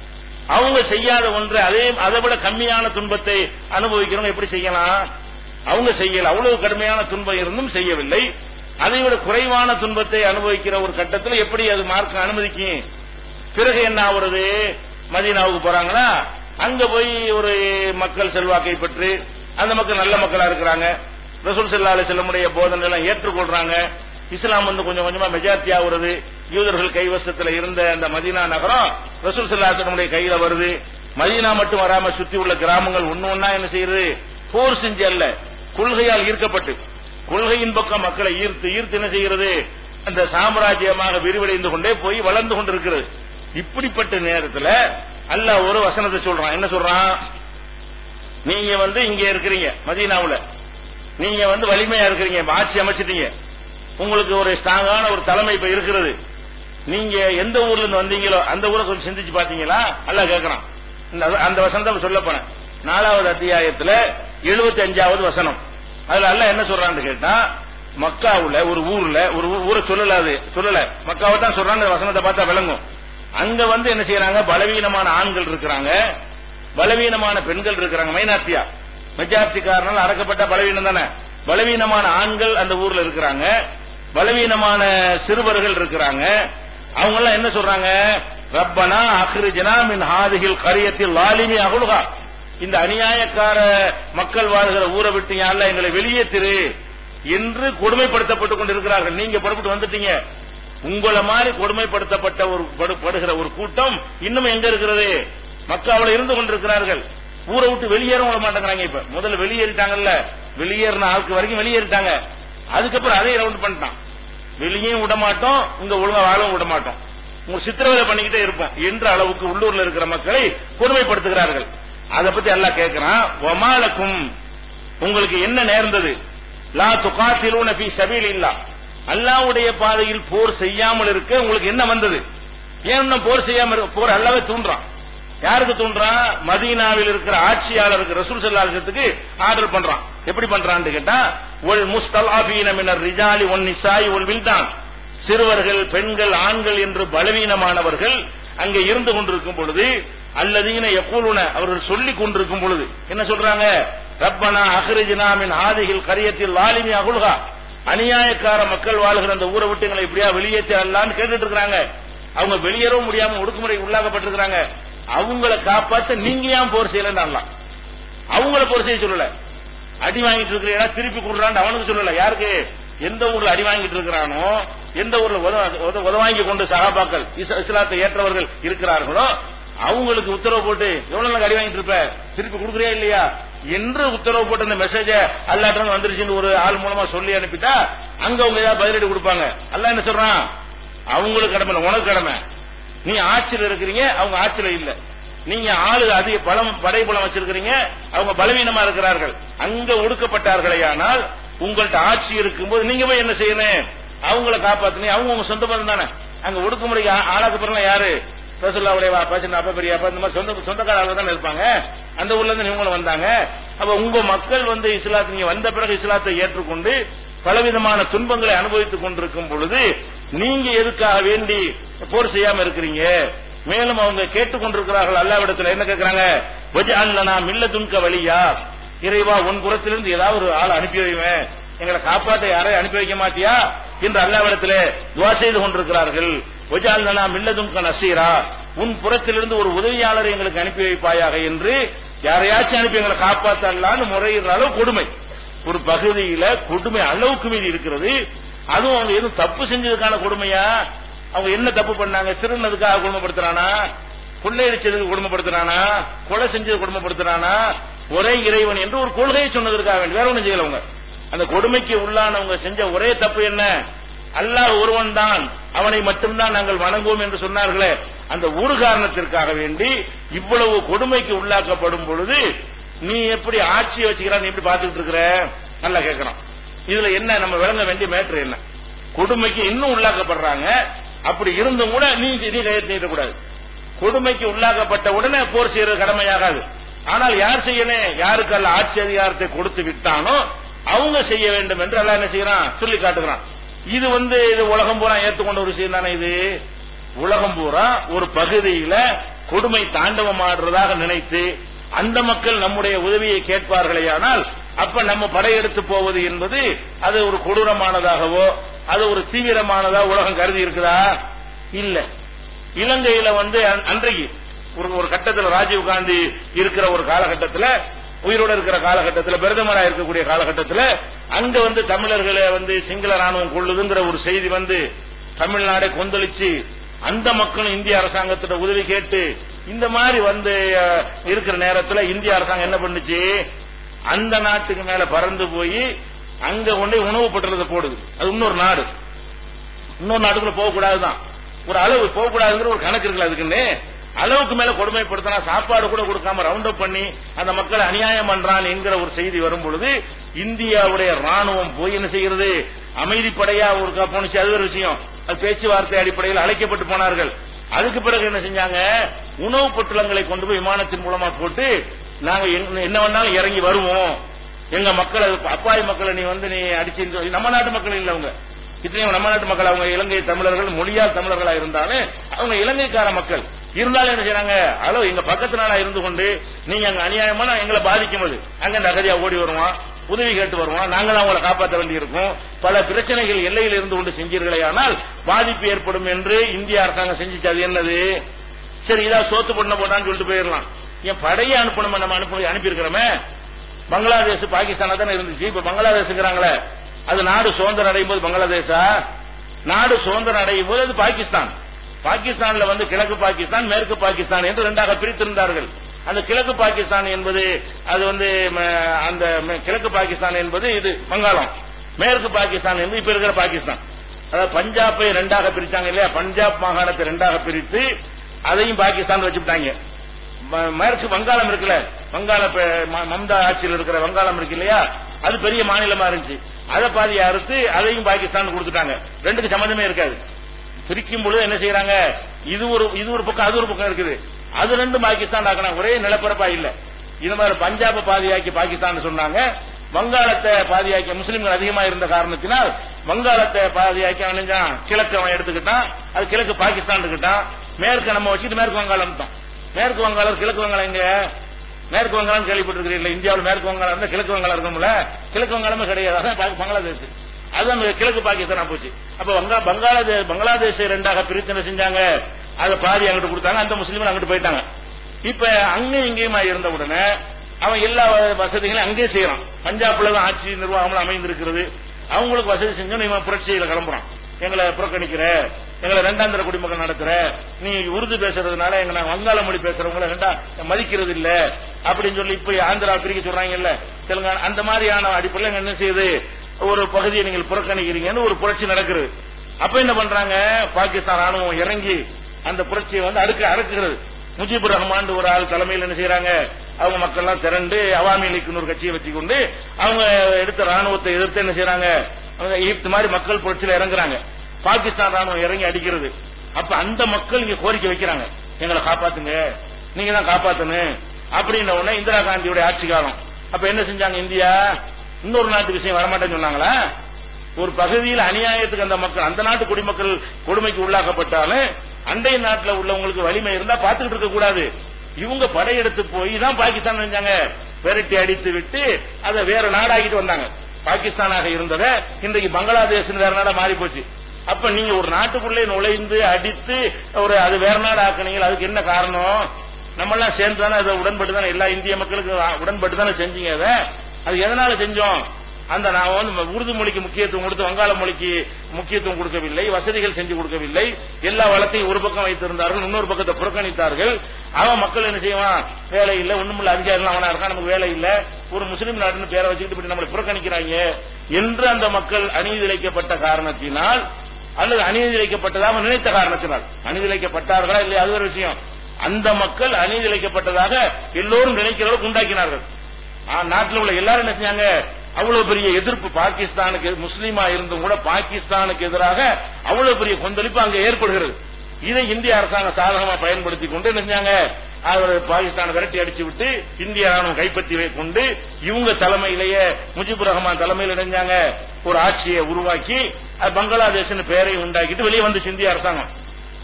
அவங்க செய்யாத ஒன்று அதே அதை விட கம்மியான துன்பத்தை அனுபவிக்கிறவங்க எப்படி செய்யலாம் அவங்க செய்யல அவ்வளவு கடுமையான துன்பம் இருந்தும் செய்யவில்லை அதை விட குறைவான துன்பத்தை அனுபவிக்கிற ஒரு கட்டத்தில் எப்படி அது மார்க்க அனுமதிக்கும் பிறகு என்ன ஆகுறது மதீனாவுக்கு போறாங்களா அங்க போய் ஒரு மக்கள் செல்வாக்கை பெற்று அந்த மக்கள் நல்ல மக்களா இருக்கிறாங்க ரசூல் ஸல்லல்லாஹு அலைஹி வஸல்லமுடைய போதனை எல்லாம் ஏற்றுக்கொள்றாங்க இஸ்லாம் வந்து கொஞ்சம் கொஞ்சமா மெஜாரிட்டி ஆகுறது யூதர்கள் கைவசத்துல இருந்த அந்த மதீனா நகரம் ரசூல் சல்லாத்தனுடைய கையில வருது மதீனா மட்டும் வராம சுத்தி உள்ள கிராமங்கள் ஒண்ணு ஒண்ணா என்ன செய்யுது போர் செஞ்சு அல்ல கொள்கையால் ஈர்க்கப்பட்டு கொள்கையின் பக்கம் மக்களை ஈர்த்து ஈர்த்து என்ன செய்கிறது அந்த சாம்ராஜ்யமாக விரிவடைந்து கொண்டே போய் வளர்ந்து கொண்டிருக்கிறது இப்படிப்பட்ட நேரத்துல அல்லாஹ் ஒரு வசனத்தை சொல்றான் என்ன சொல்றான் நீங்க வந்து இங்க இருக்கிறீங்க மதீனாவுல நீங்க வந்து வலிமையா இருக்கிறீங்க இப்ப ஆட்சி அமைச்சிட்டீங்க உங்களுக்கு ஒரு ஸ்ட்ராங்கான ஒரு தலைமை இப்ப இருக்கிறது நீங்க எந்த ஊர்ல இருந்து வந்தீங்களோ அந்த ஊரை கொஞ்சம் சிந்திச்சு பாத்தீங்களா அல்ல கேக்குறான் இந்த- அந்த வசனத்தை சொல்ல போனேன் நாலாவது அத்தியாயத்துல எழுபத்தி அஞ்சாவது வசனம் அதுல அல்ல என்ன சொல்றான்னு கேட்டா மக்காவுல ஒரு ஊர்ல ஒரு ஊ- ஊரை சொல்லல அது சொல்லல மக்காவை தான் சொல்றாங்க அந்த வசனத்தை பார்த்தா விளங்கும் அங்க வந்து என்ன செய்யறாங்க பலவீனமான ஆண்கள் இருக்கிறாங்க பலவீனமான பெண்கள் இருக்கிறாங்க மைனார்த்தியா மெஜாரிட்டி காரணம் அடக்கப்பட்ட பலவீனம் தானே பலவீனமான ஆண்கள் அந்த ஊர்ல இருக்கிறாங்க பலவீனமான சிறுவர்கள் இருக்கிறாங்க அவங்க எல்லாம் என்ன சொல்றாங்க ரப்பனா அஹ்ரிஜனா மின் ஹாதிஹில் கரியத்தில் லாலிமி அகுலுகா இந்த அநியாயக்கார மக்கள் வாழ்கிற ஊரை விட்டு யாழ்ல எங்களை வெளியேற்றிரு என்று கொடுமைப்படுத்தப்பட்டுக் கொண்டிருக்கிறார்கள் நீங்க புறப்பட்டு வந்துட்டீங்க உங்களை மாதிரி கொடுமைப்படுத்தப்பட்ட ஒரு படு- படுகிற ஒரு கூட்டம் இன்னும் எங்க இருக்கிறது மக்காவுல இருந்து கொண்டிருக்கிறார்கள் ஊரை விட்டு வெளியேற விட மாட்டேங்கிறாங்க இப்ப முதல்ல வெளியேறிட்டாங்கல்ல வெளியேறின ஆளுக்கு வரைக்கும் வெளியேறிட்டாங்க அதுக்கப்புறம் அதே ரவுண்ட் பண்ணிட்டான் வெளியே விட மாட்டோம் இங்க ஒழுங்கா வாழவும் விட மாட்டோம் உங்க சித்திரவதை பண்ணிக்கிட்டே இருப்போம் என்ற அளவுக்கு உள்ளூர்ல இருக்கிற மக்களை கொடுமைப்படுத்துகிறார்கள் அதை பத்தி எல்லாம் கேட்கிறான் ஒமாலக்கும் உங்களுக்கு என்ன நேர்ந்தது லா துகாத்திலூன பி சபீல் இல்லா அல்லாவுடைய பாதையில் போர் செய்யாமல் இருக்க உங்களுக்கு என்ன வந்தது ஏன் இன்னும் போர் செய்யாம இருக்க போர் அல்லாவே தூண்டுறான் யாருக்கு தூண்டுறான் மதீனாவில் இருக்கிற ஆட்சியாளருக்கு ரசூல் சல்லாசத்துக்கு ஆர்டர் பண்றான் எப்படி பண்றான்னு கேட்டா ஒல் முஸ்தலாபீன மினர் ரிஜாலி ஒன் நிசாய் ஒல் வில்தான் சிறுவர்கள் பெண்கள் ஆண்கள் என்று பலவீனமானவர்கள் அங்கே இருந்து கொண்டிருக்கும் பொழுது அல்லதீன எப்பூலுன அவர்கள் சொல்லிக் கொண்டிருக்கும் பொழுது என்ன சொல்றாங்க ரப்பனா அஹ்ரிஜ்னா மின் ஆதிகில் கரியத்தில் லாலிமி அகுல்கா அநியாயக்கார மக்கள் வாழ்கிற அந்த ஊரை விட்டு எங்களை இப்படியா வெளியேற்றலான்னு கேட்டுட்டு இருக்காங்க அவங்க வெளியேறவும் முடியாம ஒடுக்குமுறை உள்ளாகப்பட்டிருக்கிறாங்க அவங்கள காப்பாத்த நீங்க ஏன் போர் செய்யலன்னு அவங்கள போர் செய்ய சொல்லல அடி வாங்கிட்டு இருக்கிறீங்க திருப்பி கொடுறான்னு அவனுக்கு சொல்லல யாருக்கு எந்த ஊர்ல அடி வாங்கிட்டு இருக்கிறானோ எந்த ஊர்ல உத- உத- உத வாங்கி கொண்டு சகாபாக்கள் இஸ்- இஸ்லாத்தை ஏற்றவர்கள் இருக்கிறார்களோ அவங்களுக்கு உத்தரவு போட்டு எவ்வளவு நாள் அடி வாங்கிட்டு இருப்ப திருப்பி கொடுக்குறியா இல்லையா என்று உத்தரவு போட்டு அந்த மெசேஜ அல்லாட்டம் வந்துருச்சுன்னு ஒரு ஆள் மூலமா சொல்லி அனுப்பிட்டா அங்க அவங்க ஏதாவது பதிலடி கொடுப்பாங்க அல்லாஹ் என்ன சொல்றான் அவங்களுக்கு கடமை இல்ல, உனக்கு கடமை நீ ஆட்சியில் இருக்கிறீங்க அவங்க ஆட்சியில இல்ல நீங்க ஆளு அதிக பலம் படை பலம் வச்சிருக்கிறீங்க அவங்க பலவீனமா இருக்கிறார்கள் அங்க ஒடுக்கப்பட்டார்களேயானால் உங்கள்ட்ட ஆட்சி இருக்கும்போது நீங்க போய் என்ன செய்யணும் அவங்கள காப்பாத்துனீங்க அவங்க உங்க சொந்த பந்தம் தானே அங்க ஒடுக்குமுறைக்கு ஆ- ஆளாக்கப்படுறவங்க யாரு ரசுல்லாவுடைய பாசன் அப்பா பெரிய அப்பா இந்த மாதிரி சொந்த சொந்தக்காரர்கள் தானே இருப்பாங்க அந்த ஊர்ல இருந்து இவங்களும் வந்தாங்க அப்ப உங்க மக்கள் வந்து இஸ்லாத்து நீங்க வந்த பிறகு இஸ்லாத்தை ஏற்றுக்கொண்டு பலவிதமான துன்பங்களை அனுபவித்துக் கொண்டிருக்கும் பொழுது நீங்க எதுக்காக வேண்டி போர் செய்யாம இருக்கிறீங்க மேலும் அவங்க கேட்டுக்கொண்டிருக்கிறார்கள் அல்லாவிடத்துல என்ன கேட்கிறாங்க வஜஅல்லனா மில்லதுன்க வழியா இறைவா உன் புறத்திலிருந்து ஏதாவது ஒரு ஆள் அனுப்பி வைவேன் எங்களை காப்பாற்ற யாரையும் அனுப்பி வைக்க மாட்டியா என்று அல்லாவிடத்திலே துவா செய்து கொண்டிருக்கிறார்கள் வஜஅல்லனா மில்லதுன்க நசீரா உன் புறத்திலிருந்து ஒரு உதவியாளரை எங்களுக்கு அனுப்பி வைப்பாயாக என்று யாரையாச்சும் அனுப்பி எங்களை காப்பாற்றலான்னு முறையிடுற அளவு கொடுமை ஒரு பகுதியில கொடுமை அளவுக்கு மீறி இருக்கிறது அதுவும் அவங்க எதுவும் தப்பு செஞ்சதுக்கான கொடுமையா அவங்க என்ன தப்பு பண்ணாங்க திருநதுக்காக கொடுமைப்படுத்துறானா கொள்ளையடிச்சதுக்கு கொடுமைப்படுத்துறானா கொலை செஞ்சது கொடுமைப்படுத்துறானா ஒரே இறைவன் என்று ஒரு கொள்கையை சொன்னதற்காக வேண்டி வேற ஒண்ணும் செய்யல அவங்க அந்த கொடுமைக்கு உள்ளானவங்க செஞ்ச ஒரே தப்பு என்ன அல்லாஹ் ஒருவன் தான் அவனை மட்டும்தான் நாங்கள் வணங்குவோம் என்று சொன்னார்களே அந்த ஒரு காரணத்திற்காக வேண்டி இவ்வளவு கொடுமைக்கு உள்ளாக்கப்படும் பொழுது நீ எப்படி ஆட்சியை வச்சுக்கிறான் நீ எப்படி பார்த்துக்கிட்டு இருக்கிற நல்லா கேட்கறான் இதுல என்ன நம்ம விளங்க வேண்டிய மேட்ரு என்ன கொடுமைக்கு இன்னும் உள்ளாக்கப்படுறாங்க அப்படி இருந்தும் கூட நீ நீ கையெழுத்து நீட்டக்கூடாது கொடுமைக்கு உள்ளாக்கப்பட்ட உடனே போர் செய்யறது கடமையாகாது ஆனால் யார் செய்யணும் யாருக்கு அல்ல ஆட்சி அதிகாரத்தை கொடுத்து விட்டானோ அவங்க செய்ய வேண்டும் என்று அல்லாஹ் என்ன செய்யறான் சொல்லி காட்டுகிறான் இது வந்து இது உலகம் பூரா ஏத்துக்கொண்ட ஒரு விஷயம் தானே இது உலகம் பூரா ஒரு பகுதியில கொடுமை தாண்டவமாடுறதாக நினைத்து அந்த மக்கள் நம்முடைய உதவியை கேட்பார்களேயானால் அப்ப நம்ம படையெடுத்து போவது என்பது அது ஒரு கொடூரமானதாகவோ அது ஒரு தீவிரமானதா உலகம் கருதி இருக்குதா இல்ல இலங்கையில வந்து அன்- அன்றைக்கு ஒரு ஒரு கட்டத்தில் ராஜீவ் காந்தி இருக்கிற ஒரு காலகட்டத்தில் உயிரோட இருக்கிற காலகட்டத்தில் பிரதமராக இருக்கக்கூடிய காலகட்டத்தில் அங்க வந்து தமிழர்களை வந்து சிங்கள ராணுவம் கொள்ளுதுங்கிற ஒரு செய்தி வந்து தமிழ்நாடை கொந்தளிச்சு அந்த மக்களும் இந்திய அரசாங்கத்திட்ட உதவி கேட்டு இந்த மாதிரி வந்து அஹ், இருக்கிற நேரத்தில் இந்திய அரசாங்கம் என்ன பண்ணுச்சு அந்த நாட்டுக்கு மேல பறந்து போய் அங்க கொண்டு போய் உணவு பட்டுறதை போடுது அது இன்னொரு நாடு இன்னொரு நாட்டுக்குள்ள போகக்கூடாதுதான் ஒரு அளவு போகக்கூடாதுங்கிற ஒரு கணக்கு இருக்குல்ல அதுக்குன்னு அளவுக்கு மேல கொடுமைப்படுத்தினா சாப்பாடு கூட கொடுக்காம ரவுண்ட் அப் பண்ணி அந்த மக்களை அநியாயம் பண்றான் என்கிற ஒரு செய்தி வரும் பொழுது இந்தியாவுடைய ராணுவம் போய் என்ன செய்கிறது அமைதிப்படையா ஒரு போனுச்சு அது ஒரு விஷயம் அது பேச்சுவார்த்தை அடிப்படையில் அழைக்கப்பட்டு போனார்கள் அதுக்கு பிறகு என்ன செஞ்சாங்க உணவு பொட்டலங்களை கொண்டு போய் விமானத்தின் மூலமா போட்டு நாங்க என்ன- என்ன வேணாலும் இறங்கி வருவோம் எங்க மக்களை அப்பாவி மக்களை நீ வந்து நீ அடிச்சு நம்ம நாட்டு மக்கள் இல்ல அவங்க இத்தனையும் நம்ம நாட்டு மக்கள் அவங்க இலங்கை தமிழர்கள் மொழியால் தமிழர்களா இருந்தாலும் அவங்க இலங்கைக்கார மக்கள் இருந்தாலும் என்ன செய்றாங்க ஹலோ எங்க பக்கத்து நாளா இருந்து கொண்டு நீங்க அங்க அநியாயமான எங்களை பாதிக்கும் போது அங்க இந்த அகதியா ஓடி வருவான் உதவி கேட்டு வருவான் நாங்க தான் உங்களை காப்பாற்ற வேண்டியிருக்கும் பல பிரச்சனைகள் எல்லையில் இருந்து கொண்டு செஞ்சீர்களே ஆனால் பாதிப்பு ஏற்படும் என்று இந்திய அரசாங்கம் செஞ்சுச்சு அது என்னது சரி இதா சோத்து பண்ண போட்டான்னு சொல்லிட்டு போயிடலாம் என் படையை அனுப்பணும் நம்ம அனுப்பி அனுப்பியிருக்கிறோமே பங்களாதேஷ் பாகிஸ்தானா தானே இருந்துச்சு இப்ப பங்களாதேஷ்ங்கிறாங்களே அது நாடு சுதந்திரம் அடையும் போது பங்களாதேஷா நாடு சுதந்திரம் அடையும் போது அது பாகிஸ்தான் பாகிஸ்தான்ல வந்து கிழக்கு பாகிஸ்தான் மேற்கு பாகிஸ்தான் என்று இரண்டாக பிரித்திருந்தார்கள் அந்த கிழக்கு பாகிஸ்தான் என்பது அது வந்து ம, அந்த ம, கிழக்கு பாகிஸ்தான் என்பது இது வங்காளம் மேற்கு பாகிஸ்தான் என்பது இப்ப இருக்கிற பாகிஸ்தான் அதாவது பஞ்சாபை ரெண்டாக பிரிச்சாங்க இல்லையா பஞ்சாப் மாகாணத்தை ரெண்டாக பிரித்து அதையும் பாகிஸ்தான் வச்சுட்டாங்க ம- மேற்கு வங்காளம் இருக்குல்ல வங்காள ப- ம- மம்தா ஆட்சியில் இருக்கிற வங்காளம் இருக்கு இல்லையா அது பெரிய மாநிலமா இருந்துச்சு அதை பாதி அறுத்து அதையும் பாகிஸ்தான் கொடுத்துட்டாங்க ரெண்டுக்கு சம்மந்தமே இருக்காது பிரிக்கும் பொழுது என்ன செய்யறாங்க இது ஒரு இது ஒரு பக்கம் அது ஒரு பக்கம் இருக்குது அது ரெண்டு பாகிஸ்தான் ஆக்கணும் ஒரே நிலப்பரப்பா இல்ல இது மாதிரி பஞ்சாப பாதியாக்கி பாகிஸ்தான் சொன்னாங்க வங்காளத்தை பாதியாக்கி முஸ்லிம்கள் அதிகமா இருந்த காரணத்தினால் வங்காளத்தை பாதியாக்கி அவன் நினைச்சான் கிழக்கு அவன் எடுத்துக்கிட்டான் அது கிழக்கு பாகிஸ்தான் எடுத்துக்கிட்டான் மேற்கு நம்ம வச்சுட்டு மேற்கு வங்காளம் தான் மேற்கு வங்காளம் கிழக்கு வங்காளம் எங்க மேற்கு வங்காளம் கேள்விப்பட்டிருக்கிறீங்களா இந்தியாவில் மேற்கு வங்காளம் இருந்தா கிழக்கு வங்காளம் இருக்கும்ல கிழக்கு வங்காளமே கிடையாது அதான் பா- பங்களாதேஷ் அதுதான் அந்த கிழக்கு பாகிஸ்தானா போச்சு அப்ப வங்கா பங்களாதேஷ் பங்களாதேஷை ரெண்டாக பிரித்து என்ன செஞ்சாங்க அதை பாதி அங்கிட்டு கொடுத்தாங்க அந்த முஸ்லீம்கள் அங்கிட்டு போயிட்டாங்க இப்ப அங்கேயும் இங்கேயுமா இருந்த உடனே அவன் எல்லா வ- வசதிகளையும் அங்கேயே செய்யறான் பஞ்சாப்ல தான் ஆட்சி நிர்வாகம் அமைந்திருக்கிறது அவங்களுக்கு வசதி செஞ்சோம் இவன் புரட்சியில கிளம்புறான் எங்களை புறக்கணிக்கிற எங்களை ரெண்டாம் தர குடிமக்கள் நடத்துற நீ உருது பேசுறதுனால எங்க நான் வங்காள மொழி பேசுறவங்கள ரெண்டா மதிக்கிறது இல்ல அப்படின்னு சொல்லி இப்ப ஆந்திரா பிரிக்க சொல்றாங்கல்ல தெலுங்கானா அந்த மாதிரியான அடிப்படையில் இங்க என்ன செய்யுது ஒரு பகுதியை நீங்கள் புறக்கணிக்கிறீங்கன்னு ஒரு புரட்சி நடக்குது அப்ப என்ன பண்றாங்க பாகிஸ்தான் ராணுவம் இறங்கி அந்த புரட்சியை வந்து அடுக்க அடக்குகிறது முஜிபுர் ரஹ்மான் ஒரு ஆள் தலைமையில் என்ன செய்யறாங்க அவங்க மக்கள்லாம் திரண்டு அவாமி லீக்னு ஒரு கட்சியை வச்சுக்கொண்டு அவங்க எடுத்த ராணுவத்தை எதிர்த்து என்ன செய்யறாங்க அவங்க எகிப்து மாதிரி மக்கள் புரட்சியில இறங்குறாங்க பாகிஸ்தான் ராணுவம் இறங்கி அடிக்கிறது அப்ப அந்த மக்கள் இங்க கோரிக்கை வைக்கிறாங்க எங்களை காப்பாத்துங்க நீங்க தான் காப்பாத்தணும் அப்படின்ன உடனே இந்திரா காந்தியோட ஆட்சி காலம் அப்ப என்ன செஞ்சாங்க இந்தியா இன்னொரு நாட்டு விஷயம் வரமாட்டேன்னு சொன்னாங்களா ஒரு பகுதியில் அநியாயத்துக்கு அந்த மக்கள் அந்த நாட்டு குடிமக்கள் கொடுமைக்கு உள்ளாக்கப்பட்டாலும் அண்டை நாட்டில் உள்ளவங்களுக்கு வலிமை இருந்தா பார்த்துக்கிட்டு இருக்க கூடாது இவங்க படையெடுத்து போய் தான் பாகிஸ்தான் செஞ்சாங்க விரட்டி அடித்து விட்டு அதை வேற நாடாக்கிட்டு வந்தாங்க பாகிஸ்தானாக இருந்ததை இன்றைக்கு பங்களாதேஷ் வேற நாடா மாறி போச்சு அப்ப நீங்க ஒரு நாட்டுக்குள்ளே நுழைந்து அடித்து ஒரு அது வேற நாடு ஆக்குனீங்க அதுக்கு என்ன காரணம் நம்ம எல்லாம் சேர்ந்து தானே அதை உடன்பட்டு தானே எல்லா இந்திய மக்களுக்கு உடன்பட்டு தானே செஞ்சீங்க அதை அது எதனால செஞ்சோம் அந்த நான் வந்து உருது மொழிக்கு முக்கியத்துவம் கொடுத்து வங்காள மொழிக்கு முக்கியத்துவம் கொடுக்கவில்லை வசதிகள் செஞ்சு கொடுக்கவில்லை எல்லா வளத்தையும் ஒரு பக்கம் வைத்திருந்தார்கள் இன்னொரு பக்கத்தை புறக்கணித்தார்கள் அவன் மக்கள் என்ன செய்வான் வேலை இல்ல ஒண்ணுமில்ல அதிகாரம் அவனா இருக்கான் நமக்கு வேலை இல்ல ஒரு முஸ்லீம் நாடுன்னு பேரை வச்சுக்கிட்டு இப்படி நம்மளை புறக்கணிக்கிறாங்க என்று அந்த மக்கள் அநீதி இழைக்கப்பட்ட காரணத்தினால் அல்லது அநீதி இழைக்கப்பட்டதாக நினைத்த காரணத்தினால் அநீதி இழைக்கப்பட்டார்களா இல்லையா அது ஒரு விஷயம் அந்த மக்கள் அநீதி இழைக்கப்பட்டதாக எல்லோரும் நினைக்கிற அளவுக்கு உண்டாக்கினார்கள் ஆ, நாட்டில் உள்ள எல்லாரும் என்ன செஞ்சாங்க அவ்வளவு பெரிய எதிர்ப்பு பாகிஸ்தானுக்கு எதிர்- முஸ்லீமா இருந்தும் கூட பாகிஸ்தானுக்கு எதிராக அவ்வளவு பெரிய கொந்தளிப்பு அங்க ஏற்படுகிறது இதை இந்திய அரசாங்கம் சாதகமா பயன்படுத்தி கொண்டு என்ன செஞ்சாங்க அவர் பாகிஸ்தான் விரட்டி அடிச்சு விட்டு இந்திய ராணுவம் கைப்பற்றி வை- கொண்டு இவங்க தலைமையிலேயே முஜிபுர் ரஹ்மான் தலைமையில் இணைஞ்சாங்க ஒரு ஆட்சியை உருவாக்கி அது பங்களாதேஷ்னு பெயரை உண்டாக்கிட்டு வெளியே வந்துச்சு இந்திய அரசாங்கம்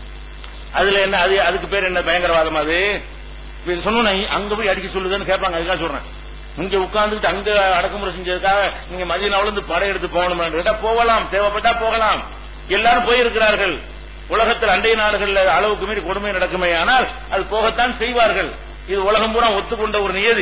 அதுல என்ன அது அதுக்கு பேர் என்ன பயங்கரவாதம் அது இப்ப சொன்னா அங்க போய் அடிக்க சொல்லுதுன்னு கேட்பாங்க அதுக்காக சொல்றேன் இங்க உட்கார்ந்துட்டு அங்க அடக்குமுறை செஞ்சதுக்காக நீங்க மதியனாவில இருந்து படையெடுத்து போகணும் கேட்டா போகலாம் தேவைப்பட்டா போகலாம் எல்லாரும் போயிருக்கிறார்கள் உலகத்தில் அண்டை நாடுகள்ல அளவுக்கு மீறி கொடுமை நடக்குமே ஆனால் அது போகத்தான் செய்வார்கள் இது உலகம் பூரா ஒத்துக்கொண்ட ஒரு நியதி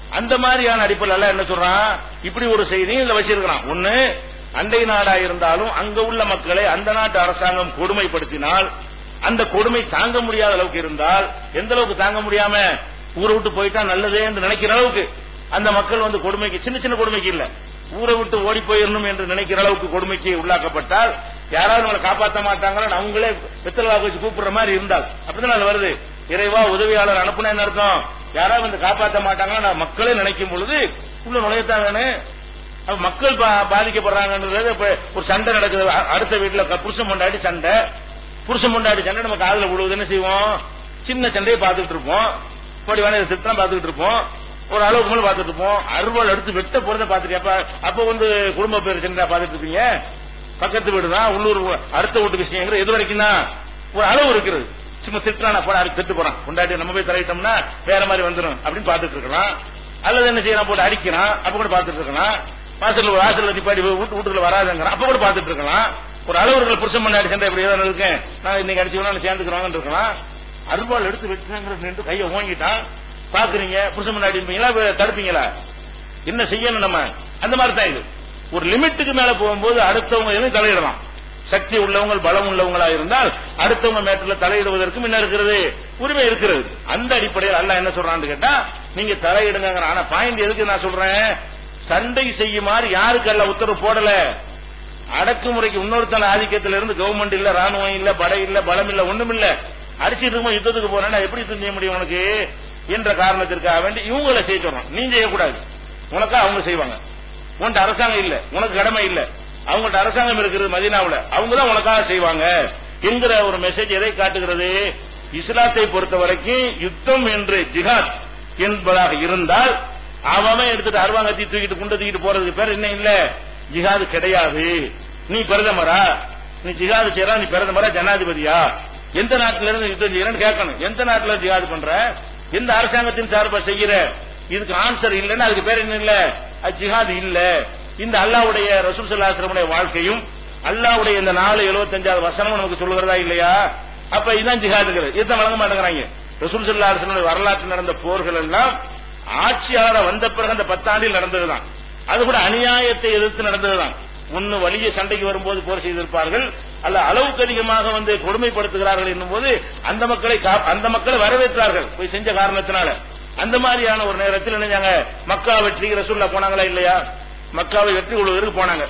அந்த மாதிரியான அடிப்படையில் எல்லாம் என்ன சொல்றான் இப்படி ஒரு செய்தியும் இதுல வச்சிருக்கிறான் ஒண்ணு அண்டை நாடா இருந்தாலும் அங்க உள்ள மக்களை அந்த நாட்டு அரசாங்கம் கொடுமைப்படுத்தினால் அந்த கொடுமை தாங்க முடியாத அளவுக்கு இருந்தால் எந்த அளவுக்கு தாங்க முடியாம ஊரை விட்டு போயிட்டா நல்லதே என்று நினைக்கிற அளவுக்கு அந்த மக்கள் வந்து கொடுமைக்கு சின்ன சின்ன கொடுமைக்கு இல்ல ஊரை விட்டு ஓடி போயிடணும் என்று நினைக்கிற அளவுக்கு கொடுமைக்கு உள்ளாக்கப்பட்டால் யாராவது நம்மளை காப்பாற்ற மாட்டாங்கன்னு அவங்களே வெத்தல் வாக்கு வச்சு கூப்பிடுற மாதிரி இருந்தால் அப்படிதான் அது வருது இறைவா உதவியாளர் அனுப்புனா என்ன அர்த்தம் யாராவது வந்து காப்பாற்ற மாட்டாங்கன்னு நான் மக்களே நினைக்கும் பொழுது உள்ள நுழையத்தான் வேணும் அப்ப மக்கள் பா- பாதிக்கப்படுறாங்கன்றது இப்ப ஒரு சண்டை நடக்குது அ- அடுத்த வீட்டுல க- புருஷன் பொண்டாட்டி சண்டை புருஷன் பொண்டாட்டி சண்டை நம்ம காதுல விழுவுது என்ன செய்வோம் சின்ன சண்டையை பார்த்துட்டு இருப்போம் இப்படி வேணா திட்டம் பார்த்துட்டு இருப்போம் ஒரு அளவுக்கு மேல பார்த்துட்டு இருப்போம் அறுவாள் எடுத்து வெட்ட போறத பார்த்துட்டு அப்ப அப்ப வந்து குடும்ப பேர் சண்டை பார்த்துட்டு இருப்பீங்க பக்கத்து வீடு தான் உள்ளூர் ஊ- அடுத்த வீட்டு விஷயங்கிற எது வரைக்கும் தான் ஒரு அளவு இருக்கிறது சும்மா திட்டுறானா போட அதுக்கு திட்டு போறான் பொண்டாட்டி நம்ம போய் தலையிட்டோம்னா வேற மாதிரி வந்துடும் அப்படின்னு பார்த்துட்டு இருக்கலாம் அல்லது என்ன செய்யலாம் போட்டு அடிக்கிறான் அப்ப கூட பார்த்துட்டு இருக்கலாம் வாசல்ல வாசல்ல நிப்பாடி வீட்டு வீட்டுக்குள்ள வராதுங்கிறான் அப்ப கூட பார்த்துட்டு இருக்கலாம் ஒரு அளவு இருக்கிற புருஷன் பண்ணாடி சண்டை இப்படி ஏதாவது இருக்கேன் நான் இன்னைக்கு அடிச்சுக்கணும் சேர்ந்துக்கிறோம்னு இருக்கலாம் அருவாள் எடுத்து வெட்டுறாங்கிற நின்று கையை ஓங்கிட்டான் பாக்குறீங்க புருஷன் பண்ணாடி இருப்பீங்களா இல்ல தடுப்பீங்களா என்ன செய்யணும் நம்ம அந்த மாதிரி தான் இது ஒரு லிமிட்டுக்கு மேல போகும்போது அடுத்தவங்க எதுவும் தலையிடலாம் சக்தி உள்ளவங்க பலம் உள்ளவங்களா இருந்தால் அடுத்தவங்க மேட்டில் தலையிடுவதற்கு முன்ன இருக்கிறது உரிமை இருக்கிறது அந்த அடிப்படையில் அல்லாஹ் என்ன சொல்றான்னு கேட்டா நீங்க தலையிடுங்க ஆனா பாயிண்ட் எதுக்கு நான் சொல்றேன் சண்டை செய்யுமாறு யாருக்கு அல்ல உத்தரவு போடல அடக்குமுறைக்கு இன்னொருத்தன ஆதிக்கத்தில இருந்து கவர்மெண்ட் இல்ல ராணுவம் இல்ல படை இல்ல பலம் இல்ல ஒண்ணும் இல்ல அடிச்சிட்டு இருக்கும் யுத்தத்துக்கு போறேன்னா எப்படி செய்ய முடியும் உனக்கு என்ற காரணத்திற்காக வேண்டி இவங்கள செய்ய சொல்றோம் நீ செய்யக்கூடாது உனக்கா அவங்க செய்வாங்க உன்கிட்ட அரசாங்கம் இல்ல உனக்கு கடமை இல்ல அவங்கள்ட்ட அரசாங்கம் இருக்கிறது மதீனாவுல அவங்க தான் உனக்காக செய்வாங்க என்கிற ஒரு மெசேஜ் எதை காட்டுகிறது இஸ்லாத்தை பொறுத்த வரைக்கும் யுத்தம் என்று ஜிஹாத் என்பதாக இருந்தால் அவன் எடுத்துட்டு அருவாங்கத்தி தூக்கிட்டு குண்டை தூக்கிட்டு போறதுக்கு பேர் என்ன இல்ல ஜிஹாது கிடையாது நீ பிரதமரா நீ ஜிஹாது செய்யறா நீ பிரதமரா ஜனாதிபதியா எந்த நாட்டில இருந்து யுத்தம் செய்யறன்னு கேட்கணும் எந்த நாட்டுல ஜிஹாது பண்ற எந்த அரசாங்கத்தின் சார்பா செய்யற இதுக்கு ஆன்சர் இல்லைன்னா அதுக்கு பேர் என்ன இல்ல அது ஜிஹாது இல்ல இந்த அல்லாவுடைய ரசூல் சல்லாஸ்லமுடைய வாழ்க்கையும் அல்லாவுடைய இந்த நாலு எழுபத்தஞ்சாவது வசனம் நமக்கு சொல்லுகிறதா இல்லையா அப்ப இதுதான் ஜிஹாதுங்கிறது இதுதான் வழங்க மாட்டேங்கிறாங்க ரசூல் சல்லாஸ்லமுடைய வரலாற்றில் நடந்த போர்கள் எல்லாம் ஆட்சியாளர் வந்த பிறகு அந்த பத்தாண்டில் நடந்ததுதான் அது கூட அநியாயத்தை எதிர்த்து நடந்ததுதான் ஒன்னு வலிய சண்டைக்கு வரும்போது போர் செய்திருப்பார்கள் அல்ல அளவுக்கு அதிகமாக வந்து கொடுமைப்படுத்துகிறார்கள் என்னும் போது அந்த மக்களை கா- அந்த மக்களை வரவேற்றார்கள் போய் செஞ்ச காரணத்தினால அந்த மாதிரியான ஒரு நேரத்தில் நினைஞ்சாங்க மக்கா வெற்றி ரசூல்லா போனாங்களா இல்லையா மக்காவை வெற்றி கொள்வதற்கு போனாங்க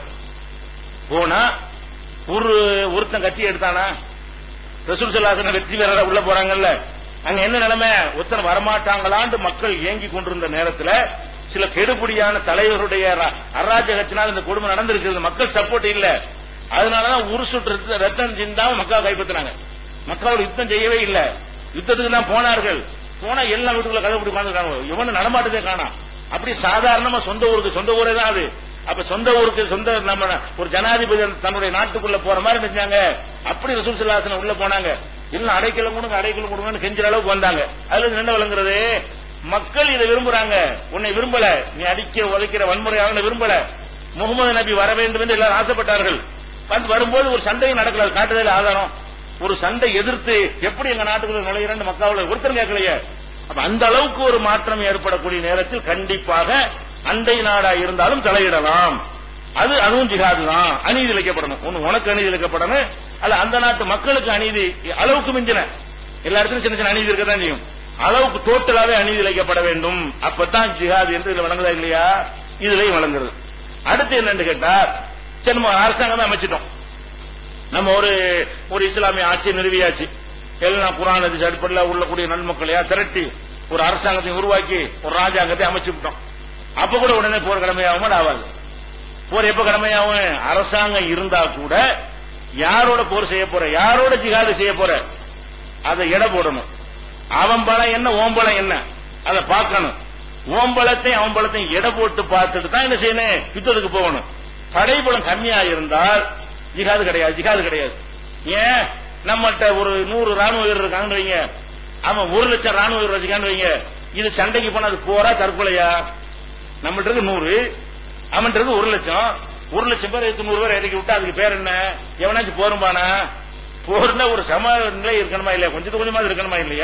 போனா ஒரு ஒருத்தன் கத்தி எடுத்தானா ரசூல் சல்லாசன வெற்றி வீரரா உள்ள போறாங்கல்ல அங்க என்ன நிலைமை ஒருத்தர் வரமாட்டாங்களான்னு மக்கள் ஏங்கி கொண்டிருந்த நேரத்துல சில கெடுபடியான தலைவருடைய ர- அராஜகத்தினால் இந்த கொடுமை நடந்திருக்கிறது மக்கள் சப்போர்ட் இல்ல அதனாலதான் ஒரு சுற்று ரத்த- ரத்தம் சிந்தாம மக்கள் கைப்பற்றினாங்க மக்களோட யுத்தம் செய்யவே இல்ல யுத்தத்துக்கு தான் போனார்கள் போனா எல்லா வீட்டுக்குள்ள கதை பிடி உட்காந்துருக்காங்க இவனு நடமாட்டதே காணாம் அப்படி சாதாரணமா சொந்த ஊருக்கு சொந்த ஊரே தான் அது அப்ப சொந்த ஊருக்கு சொந்த நம்ம ஒரு ஜனாதிபதி தன்னுடைய நாட்டுக்குள்ள போற மாதிரி நினைச்சாங்க அப்படி ரசூல் சல்லாசனம் உள்ள போனாங்க இல்ல அடைக்கல கொடுங்க அடைக்கல கொடுங்கன்னு கெஞ்சுற அளவுக்கு வந்தாங்க அதுல இருந்து என்ன விளங்குறது மக்கள் இதை விரும்புறாங்க உன்னை விரும்பல நீ அடிக்க உதைக்கிற வன்முறையாக விரும்பல முகமது நபி வர வேண்டும் என்று எல்லாரும் ஆசைப்பட்டார்கள் வந்து வரும்போது ஒரு சண்டையும் நடக்கல அது காட்டுதல் ஆதாரம் ஒரு சண்டை எதிர்த்து எப்படி எங்க நாட்டுக்குள்ள நுழைகிறேன்னு மக்கள் ஒருத்தர் கேட்கலையே அப்ப அந்த அளவுக்கு ஒரு மாற்றம் ஏற்படக்கூடிய நேரத்தில் கண்டிப்பாக அண்டை நாடா இருந்தாலும் தலையிடலாம் அது அதுவும் ஜிஹாது தான் அநீதி இழைக்கப்படணும் ஒண்ணு உனக்கு அநீதி இழைக்கப்படணும் அல்ல அந்த நாட்டு மக்களுக்கு அநீதி அளவுக்கு மிஞ்சின எல்லா இடத்துலயும் சின்ன சின்ன அநீதி இருக்கதான் செய்யும் அளவுக்கு டோட்டலாவே அநீதி இழைக்கப்பட வேண்டும் அப்பதான் ஜிஹாது என்று இதுல வழங்குதா இல்லையா இதுலயும் வழங்குறது அடுத்து என்னன்னு கேட்டா சரி நம்ம அரசாங்கம் அமைச்சிட்டோம் நம்ம ஒரு ஒரு இஸ்லாமிய ஆட்சியை நிறுவியாச்சு எல்லாம் குரான் அதிச அடிப்படையில் உள்ளக்கூடிய நன்மக்களையா திரட்டி ஒரு அரசாங்கத்தை உருவாக்கி ஒரு ராஜாங்கத்தை அமைச்சு விட்டோம் அப்ப கூட உடனே போர் கடமையாகும் ஆகாது போர் எப்ப கடமையாகும் அரசாங்கம் இருந்தா கூட யாரோட போர் செய்ய போற யாரோட ஜிகாது செய்ய போற அதை எடை போடணும் அவன் பலம் என்ன ஓம் பலம் என்ன அதை பார்க்கணும் ஓம் பலத்தையும் அவன் பலத்தையும் எடை போட்டு பார்த்துட்டு தான் என்ன செய்யணும் யுத்தத்துக்கு போகணும் படைபலம் கம்மியா இருந்தால் ஜிகாது கிடையாது ஜிகாது கிடையாது ஏன் நம்மகிட்ட ஒரு நூறு ராணுவ வீரர் இருக்காங்கன்னு வைங்க அவன் ஒரு லட்சம் ராணுவ வீரர் வச்சுக்கான்னு வைங்க இது சண்டைக்கு போனா அது போரா தற்கொலையா நம்மகிட்ட இருக்கு நூறு அவன்கிட்ட இருக்கு ஒரு லட்சம் ஒரு லட்சம் பேர் இருக்கு நூறு பேர் இறக்கி விட்டா அதுக்கு பேர் என்ன எவனாச்சும் போரும்பானா போர்னா ஒரு சம நிலை இருக்கணுமா இல்லையா கொஞ்சம் கொஞ்சமா இருக்கணுமா இல்லையா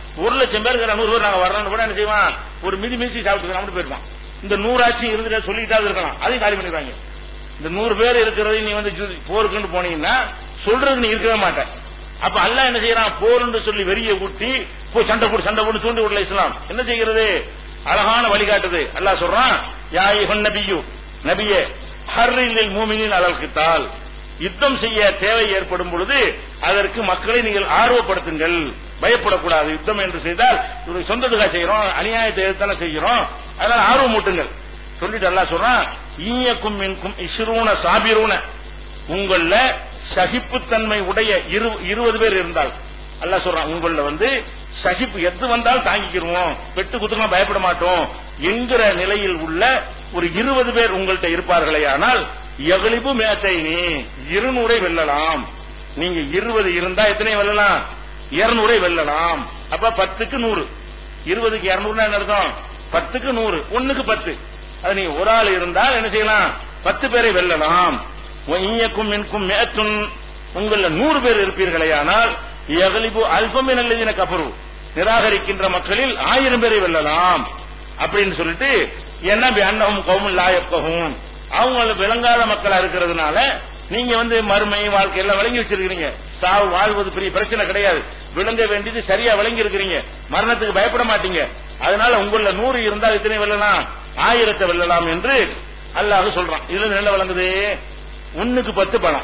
ஒரு லட்சம் பேர் இருக்கிற நூறு பேர் நாங்க வர்றோம்னு கூட என்ன செய்வான் ஒரு மிதி மிதி சாப்பிட்டு நம்மட்டு போயிருப்பான் இந்த நூறாட்சி இருந்துட்டு சொல்லிட்டாவது இருக்கலாம் அதையும் காலி பண்ணிடுவாங்க இந்த நூறு பேர் இருக்கிறது நீ வந்து ஜு- போருக்குன்னு போனீங்கன்னா சொல்றது நீ இருக்கவே மாட்ட அப்ப அல்லாஹ் என்ன செய்யறான் போர்னு சொல்லி வெறிய ஊட்டி போய் சண்டை போடு சண்டை போடு தூண்டி விடல இஸ்லாம் என்ன செய்கிறது அழகான வழிகாட்டுது அல்லாஹ் சொல்றான் யாய் நபியு நபியே ஹர்ரில் மூமினின் அலல் கித்தால் யுத்தம் செய்ய தேவை ஏற்படும் பொழுது அதற்கு மக்களை நீங்கள் ஆர்வப்படுத்துங்கள் பயப்படக்கூடாது யுத்தம் என்று செய்தால் ஒரு சொந்தத்துக்காக செய்யறோம் அநியாயத்தை எதிர்த்தானே செய்கிறோம் அதனால ஆர்வம் ஊட்டுங்கள் சொல்லிட்டு அல்லாஹ் சொல்றான் ஈயக்கும் மின்கும் இஸ்ரூன சாபிரூன உங்கள சகிப்புத்தன்மை உடைய இரு- இருபது பேர் இருந்தால் அல்லாஹ் சொல்றான் உங்கள வந்து சகிப்பு எது வந்தாலும் தாங்கிக்கிறோம் வெட்டு குத்துக்கலாம் பயப்பட மாட்டோம் என்கிற நிலையில் உள்ள ஒரு இருபது பேர் உங்கள்கிட்ட இருப்பார்களே ஆனால் எவ்வளிப்பு மேத்தை நீ இருநூறை வெல்லலாம் நீங்க இருபது இருந்தா எத்தனை வெல்லலாம் இருநூறை வெல்லலாம் அப்ப பத்துக்கு நூறு இருபதுக்கு இருநூறுனா என்ன அர்த்தம் பத்துக்கு நூறு ஒண்ணுக்கு பத்து அது நீங்க ஒரு ஆள் இருந்தால் என்ன செய்யலாம் பத்து பேரை வெல்லலாம் ஒய்யக்கும் மின்கும் மேத்துன் உங்கள நூறு பேர் இருப்பீர்களே ஆனால் எகலிபு அல்பமின் அல்லதின கபரு நிராகரிக்கின்ற மக்களில் ஆயிரம் பேரை வெல்லலாம் அப்படின்னு சொல்லிட்டு என்ன அன்னவும் கவுமும் லாயப்பகும் அவங்க விளங்காத மக்களா இருக்கிறதுனால நீங்க வந்து மறுமை வாழ்க்கை எல்லாம் விளங்கி வச்சிருக்கீங்க சாவு வாழ்வது பெரிய பிரச்சனை கிடையாது விளங்க வேண்டியது சரியா விளங்கி இருக்கிறீங்க மரணத்துக்கு பயப்பட மாட்டீங்க அதனால உங்கள நூறு இருந்தால் இத்தனை வெல்லலாம் ஆயிரத்தை வெல்லலாம் என்று அல்லாஹ் சொல்றான் இதுல இருந்து என்ன விளங்குது ஒண்ணுக்கு பத்து பணம்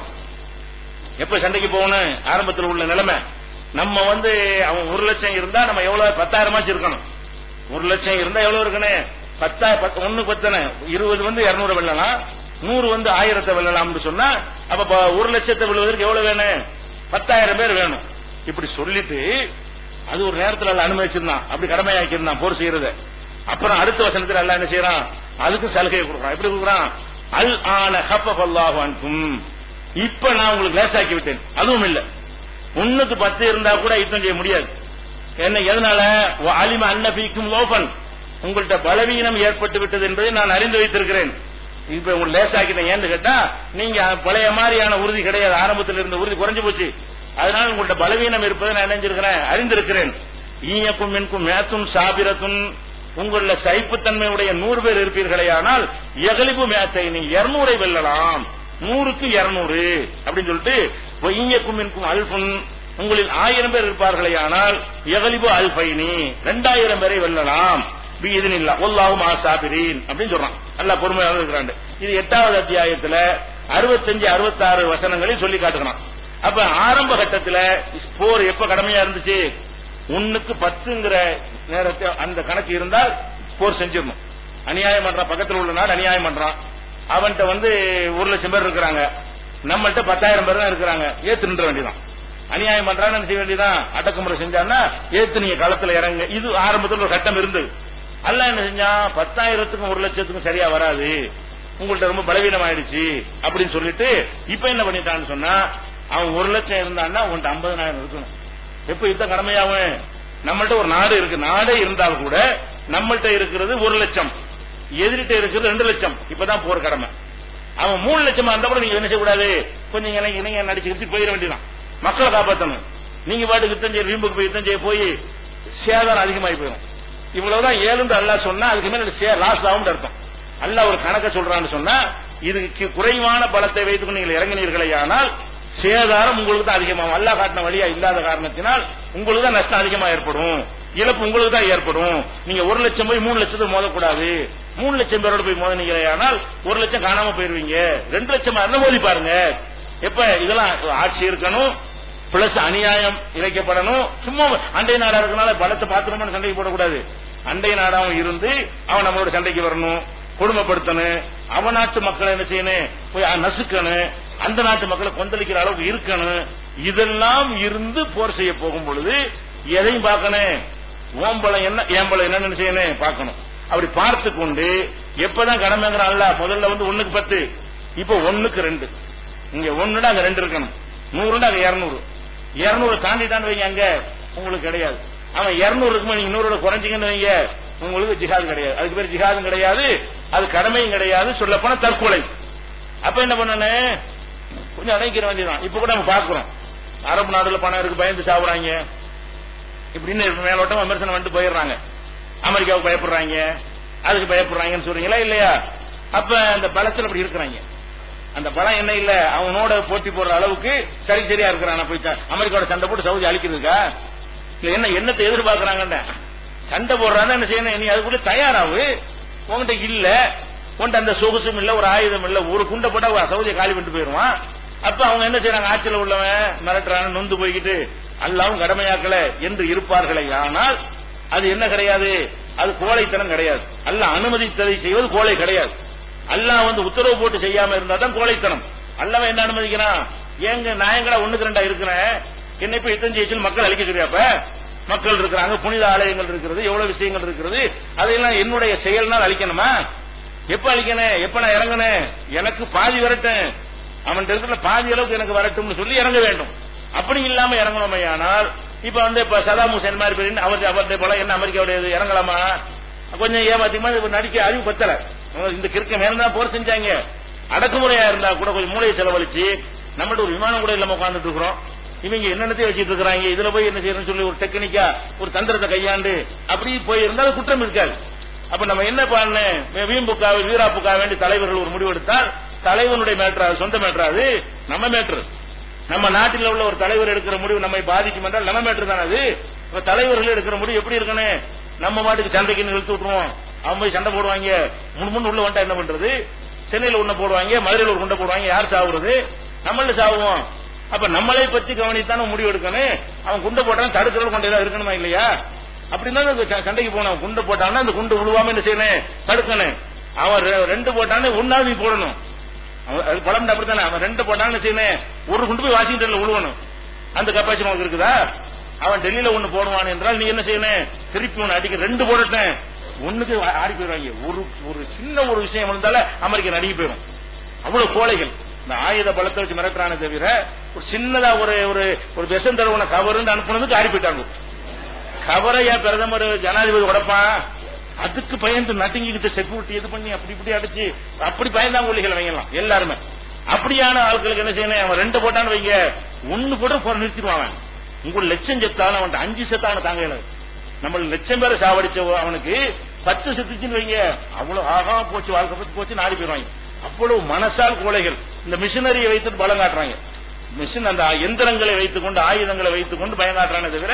எப்ப சண்டைக்கு போகணும் ஆரம்பத்தில் உள்ள நிலைமை நம்ம வந்து அவன் ஒரு லட்சம் இருந்தா நம்ம எவ்வளவு பத்தாயிரமாச்சு இருக்கணும் ஒரு லட்சம் இருந்தா எவ்வளவு இருக்கணும் பத்தா பத்து ஒண்ணு பத்தனை இருபது வந்து இருநூறு வெல்லலாம் நூறு வந்து ஆயிரத்தை வெல்லலாம்னு சொன்னா அப்ப ப- ஒரு லட்சத்தை வெல்வதற்கு எவ்வளவு வேணும் பத்தாயிரம் பேர் வேணும் இப்படி சொல்லிட்டு அது ஒரு நேரத்துல எல்லாம் அனுமதிச்சிருந்தான் அப்படி கடமையாக்கியிருந்தான் போர் செய்யறத அப்புறம் அடுத்த வசனத்துல எல்லாம் என்ன செய்யறான் அதுக்கு சலுகை கொடுக்குறான் எப்படி கொடுக்குறான் அல் ஆன ஹப்பல்லாஹு அன்கும் இப்ப நான் உங்களுக்கு லேசாக்கி விட்டேன் அதுவும் இல்ல ஒண்ணுக்கு பத்து இருந்தா கூட யுத்தம் செய்ய முடியாது என்ன எதனால அலிம அன்னபிக்கும் லோபன் உங்கள்ட்ட பலவீனம் ஏற்பட்டு விட்டது என்பதை நான் அறிந்து வைத்திருக்கிறேன் இப்ப உங்க லேசாக்கிட்டேன் ஏன்னு கேட்டா நீங்க பழைய மாதிரியான உறுதி கிடையாது ஆரம்பத்தில் இருந்த உறுதி குறைஞ்சு போச்சு அதனால உங்கள்ட்ட பலவீனம் இருப்பதை நான் நினைஞ்சிருக்கிறேன் அறிந்திருக்கிறேன் ஈயக்கும் மின்கும் மேத்தும் சாபிரத்தும் உங்கள சைப்புத்தன்மையுடைய நூறு பேர் இருப்பீர்களே ஆனால் எகலிபு மேத்தை நீ இருநூறை வெல்லலாம் நூறுக்கு இருநூறு அப்படின்னு சொல்லிட்டு ஈயக்கும் மின்கும் அல்புன் உங்களில் ஆயிரம் பேர் இருப்பார்களே ஆனால் எகலிபு அல்பைனி ரெண்டாயிரம் பேரை வெல்லலாம் பீதனில்லா ஒல்லாவும் ஆசாபிரீன் அப்படின்னு சொல்றான் அல்லாஹ் பொறுமையாக இருக்கிறான் இது எட்டாவது அத்தியாயத்துல அறுபத்தஞ்சு அறுபத்தாறு வசனங்களையும் சொல்லி காட்டுகிறான் அப்ப ஆரம்ப கட்டத்துல போர் எப்ப கடமையா இருந்துச்சு ஒண்ணுக்கு பத்துங்கிற நேரத்தை அந்த கணக்கு இருந்தால் போர் செஞ்சிடணும் அநியாயம் பண்றான் பக்கத்துல உள்ள நாடு அநியாயம் பண்றான் அவன்கிட்ட வந்து ஒரு லட்சம் பேர் இருக்கிறாங்க நம்மள்ட்ட பத்தாயிரம் பேர் தான் இருக்கிறாங்க ஏத்து நின்ற வேண்டியதான் அநியாயம் பண்றான்னு செய்ய வேண்டியதான் அடக்குமுறை செஞ்சான்னா ஏத்து நீங்க களத்துல இறங்க இது ஆரம்பத்தில் ஒரு கட்டம் இருந்தது அல்லாஹ் என்ன செஞ்சான் பத்தாயிரத்துக்கும் ஒரு லட்சத்துக்கும் சரியா வராது உங்கள்ட்ட ரொம்ப பலவீனம் ஆயிடுச்சு அப்படின்னு சொல்லிட்டு இப்ப என்ன பண்ணிட்டான்னு சொன்னா அவன் ஒரு லட்சம் இருந்தான்னா உன்கிட்ட ஐம்பதனாயிரம் இருக்கணும் எப்ப யுத்தம் கடமையாவும் நம்மள்ட்ட ஒரு நாடு இருக்கு நாடே இருந்தால் கூட நம்மள்ட்ட இருக்கிறது ஒரு லட்சம் எதிரிட்ட இருக்கிறது ரெண்டு லட்சம் இப்பதான் போர் கடமை அவன் மூணு லட்சமா இருந்தா கூட நீங்க என்ன செய்யக்கூடாது கொஞ்சம் இணங்கி இணங்க நடிச்சு கிச்சு போயிட வேண்டியதான் மக்களை காப்பாற்றணும் நீங்க பாட்டுக்கு யுத்தம் செய்ய வீம்புக்கு போய் யுத்தம் செய்ய போய் சேதாரம் அதிகமாகி போயிடும் இவ்வளவுதான் ஏழுன்னு அல்லாஹ் சொன்னா அதுக்கு மேல லாஸ் ஆகும் அர்த்தம் அல்லாஹ் ஒரு கணக்க சொல்றான்னு சொன்னா இதுக்கு குறைவான பலத்தை வைத்துக் நீங்கள் இறங்கினீர்களே ஆனால் சேதாரம் உங்களுக்கு தான் அதிகமாகும் அல்லாஹ் காட்டின வழியா இல்லாத காரணத்தினால் உங்களுக்கு தான் நஷ்டம் அதிகமா ஏற்படும் இழப்பு உங்களுக்கு தான் ஏற்படும் நீங்க ஒரு லட்சம் போய் மூணு லட்சத்துக்கு மோதக்கூடாது மூணு லட்சம் பேரோட போய் மோதினீங்களே ஆனால் ஒரு லட்சம் காணாம போயிருவீங்க ரெண்டு லட்சமா இருந்தா மோதி பாருங்க எப்ப இதெல்லாம் ஆட்சி இருக்கணும் பிளஸ் அநியாயம் இழைக்கப்படணும் சும்மா அண்டை நாடா இருக்கனால பலத்தை பாத்திரமான சண்டைக்கு போடக்கூடாது அண்டை நாடாவும் இருந்து அவன் நம்மளோட சண்டைக்கு வரணும் கொடுமைப்படுத்தணும் அவன் நாட்டு மக்களை என்ன செய்யணும் போய் நசுக்கணும் அந்த நாட்டு மக்களை கொந்தளிக்கிற அளவுக்கு இருக்கணும் இதெல்லாம் இருந்து போர் செய்ய போகும் பொழுது எதையும் பார்க்கணும் ஓம்பளம் என்ன ஏம்பளம் என்னன்னு செய்யணும் பார்க்கணும் அப்படி பார்த்து கொண்டு எப்பதான் கடமைங்கிறான்ல முதல்ல வந்து ஒண்ணுக்கு பத்து இப்ப ஒண்ணுக்கு ரெண்டு இங்க ஒண்ணுடா அங்க ரெண்டு இருக்கணும் நூறுடா அங்க இருநூறு இருநூறு தாண்டிட்டான்னு வைங்க அங்க உங்களுக்கு கிடையாது அவன் இருநூறு இருக்குமா நீங்க நூறோட குறைஞ்சிங்கன்னு வைங்க உங்களுக்கு ஜிஹாது கிடையாது அதுக்கு பேர் ஜிஹாதும் கிடையாது அது கடமையும் கிடையாது சொல்லப்போனா தற்கொலை அப்ப என்ன பண்ணனே கொஞ்சம் அடைக்கிற வேண்டியதான் இப்ப கூட நம்ம பாக்குறோம் அரபு நாடுல பணம் இருக்கு பயந்து சாப்பிடுறாங்க இப்படின்னு மேலோட்டம் விமர்சனம் பண்ணிட்டு போயிடுறாங்க அமெரிக்காவுக்கு பயப்படுறாங்க அதுக்கு பயப்படுறாங்கன்னு சொல்றீங்களா இல்லையா அப்ப அந்த பலத்துல அப்படி இருக்கிறாங்க அந்த பலம் என்ன இல்ல அவனோட போட்டி போடுற அளவுக்கு சரி சரியா இருக்கிறான் போய் ச- அமெரிக்காவோட சண்டை போட்டு சவுதி அழிக்கிறதுக்கா இல்ல என்ன என்னத்தை எதிர்பார்க்கறாங்கன்னு சண்டை போடுறாங்க என்ன செய்யணும் நீ அதுக்குள்ள தயாராகு உன்கிட்ட இல்ல உன்கிட்ட அந்த சொகுசும் இல்ல ஒரு ஆயுதம் இல்ல ஒரு குண்டை போட்டா ஒரு சவுதியை காலி பண்ணிட்டு போயிருவான் அப்ப அவங்க என்ன செய்யறாங்க ஆட்சியில் உள்ளவன் மிரட்டுறான் நொந்து போய்கிட்டு அல்லாவும் கடமையாக்கல என்று இருப்பார்களே ஆனால் அது என்ன கிடையாது அது கோழைத்தனம் கிடையாது அல்லாஹ் அனுமதித்ததை செய்வது கோழை கிடையாது அல்லாஹ் வந்து உத்தரவு போட்டு செய்யாம இருந்தா தான் கோழைத்தனம் அல்லாஹ் என்ன அனுமதிக்கிறான் ஏங்க நாயங்களா ஒண்ணுக்கு ரெண்டா இருக்கிறேன் என்னை போய் யுத்தம் செய்ய சொல்லி மக்கள் அழிக்கக்கூடியாப்ப மக்கள் இருக்கிறாங்க புனித ஆலயங்கள் இருக்கிறது எவ்வளவு விஷயங்கள் இருக்கிறது அதையெல்லாம் என்னுடைய செயல்னால் அழிக்கணுமா எப்ப அழிக்கணும் எப்ப நான் இறங்கணும் எனக்கு பாதி வரட்டும் அவன் இருக்கிற பாதி அளவுக்கு எனக்கு வரட்டும்னு சொல்லி இறங்க வேண்டும் அப்படி இல்லாம இறங்கணுமையானால் இப்ப வந்து இப்ப சதாம் ஹுசேன் மாதிரி பேர் அவர் அவருடைய பலம் என்ன அமெரிக்காவுடைய இறங்கலாமா கொஞ்சம் ஏமாத்தியமா இவர் நடிக்க அறிவு பத்தல இந்த கிறுக்க மேல தான் போர் செஞ்சாங்க அடக்குமுறையா இருந்தா கூட கொஞ்சம் மூளையை செலவழிச்சு நம்மள்ட்ட ஒரு விமானம் கூட இல்லாம உட்கார்ந்துட்டு இருக்கிறோம் இவங்க என்னென்னத்தையும் வச்சிட்டு இருக்காங்க இதுல போய் என்ன செய்யணும்னு சொல்லி ஒரு டெக்னிக்கா ஒரு தந்திரத்தை கையாண்டு அப்படி போய் இருந்தாலும் குற்றம் இருக்காது அப்ப நம்ம என்ன பண்ண வீம்புக்கா வீராப்புக்கா வேண்டி தலைவர்கள் ஒரு முடிவெடுத்தால் தலைவனுடைய மேட்டர் அது சொந்த மேட்டர் அது நம்ம மேட்டர் நம்ம நாட்டில் உள்ள ஒரு தலைவர் எடுக்கிற முடிவு நம்மை பாதிக்கும் என்றால் நம்ம மேட்டர் தான் அது இப்ப தலைவர்கள் எடுக்கிற முடிவு எப்படி இருக்கணும் நம்ம மாட்டுக்கு சண்டைக்கு நிறுத்தி விட்டுருவோம் அவன் போய் சண்டை போடுவாங்க முன் முன் உள்ள வந்துட்டா என்ன பண்றது சென்னையில ஒண்ணு போடுவாங்க மதுரையில் ஒரு குண்டை போடுவாங்க யார் சாவுறது நம்மள சாவுவோம் அப்ப நம்மளை பத்தி கவனித்தான முடிவு எடுக்கணும் அவன் குண்டை போட்டான் தடுக்கிறவங்க கொண்டு ஏதாவது இருக்கணுமா இல்லையா அப்படின்னா அந்த ச- சண்டைக்கு போனோம் குண்டு போட்டான்னா அந்த குண்டு விழுவாம என்ன செய்யணும் தடுக்கணும் அவன் ரெ- ரெண்டு போட்டான்னு ஒன்னாவது நீ போடணும் அவன் அது பழம் அப்படித்தானே அவன் ரெண்டு போட்டான்னு செய்யணும் ஒரு குண்டு போய் வாஷிங்டன்ல விழுவணும் அந்த கப்பாசிட்டி உனக்கு இருக்குதா அவன் டெல்லியில ஒண்ணு போடுவான் என்றால் நீ என்ன செய்யணும் திருப்பி ஒன்னு அடிக்க ரெண்டு போடட்டேன் ஒண்ணுக்கு ஆ- ஆடி போயிடுவாங்க ஒரு ஒரு சின்ன ஒரு விஷயம் இருந்தால அமெரிக்கா நடுங்கி போயிடும் அவ்வளவு கோழைகள் இந்த ஆயுத பலத்தை வச்சு மிரட்டுறானே தவிர ஒரு சின்னதா ஒரு ஒரு ஒரு விஷம் தருவன கவர்ந்து அனுப்புனதுக்கு ஆடி போயிட்டாங்க கவரை ஏன் பிரதமர் ஜனாதிபதி உடைப்பான் அதுக்கு பயந்து நட்டுங்கிட்டு செக்யூரிட்டி இது பண்ணி அப்படி இப்படி அடிச்சு அப்படி பயந்தாங்க கொள்ளிகள் வைங்கலாம் எல்லாருமே அப்படியான ஆட்களுக்கு என்ன செய்யணும் அவன் ரெண்டு போட்டான்னு வைங்க ஒண்ணு கூட போற நிறுத்திடுவான் அவன். உங்களுக்கு லட்சம் செத்தாலும் அவன் அஞ்சு செத்தான தாங்க நம்ம லட்சம் பேரை சாவடிச்ச அவனுக்கு பத்து செத்துச்சுன்னு வைங்க அவ்வளவு ஆகா போச்சு வாழ்க்கை பத்தி போச்சு நாடி போயிடுவாங்க அவ்வளவு மனசால் கோழைகள் இந்த மிஷினரியை வைத்துட்டு பலம் காட்டுறாங்க மிஷின் அந்த எந்திரங்களை வைத்துக்கொண்டு ஆயுதங்களை வைத்துக்கொண்டு பயம் காட்டுறானே தவிர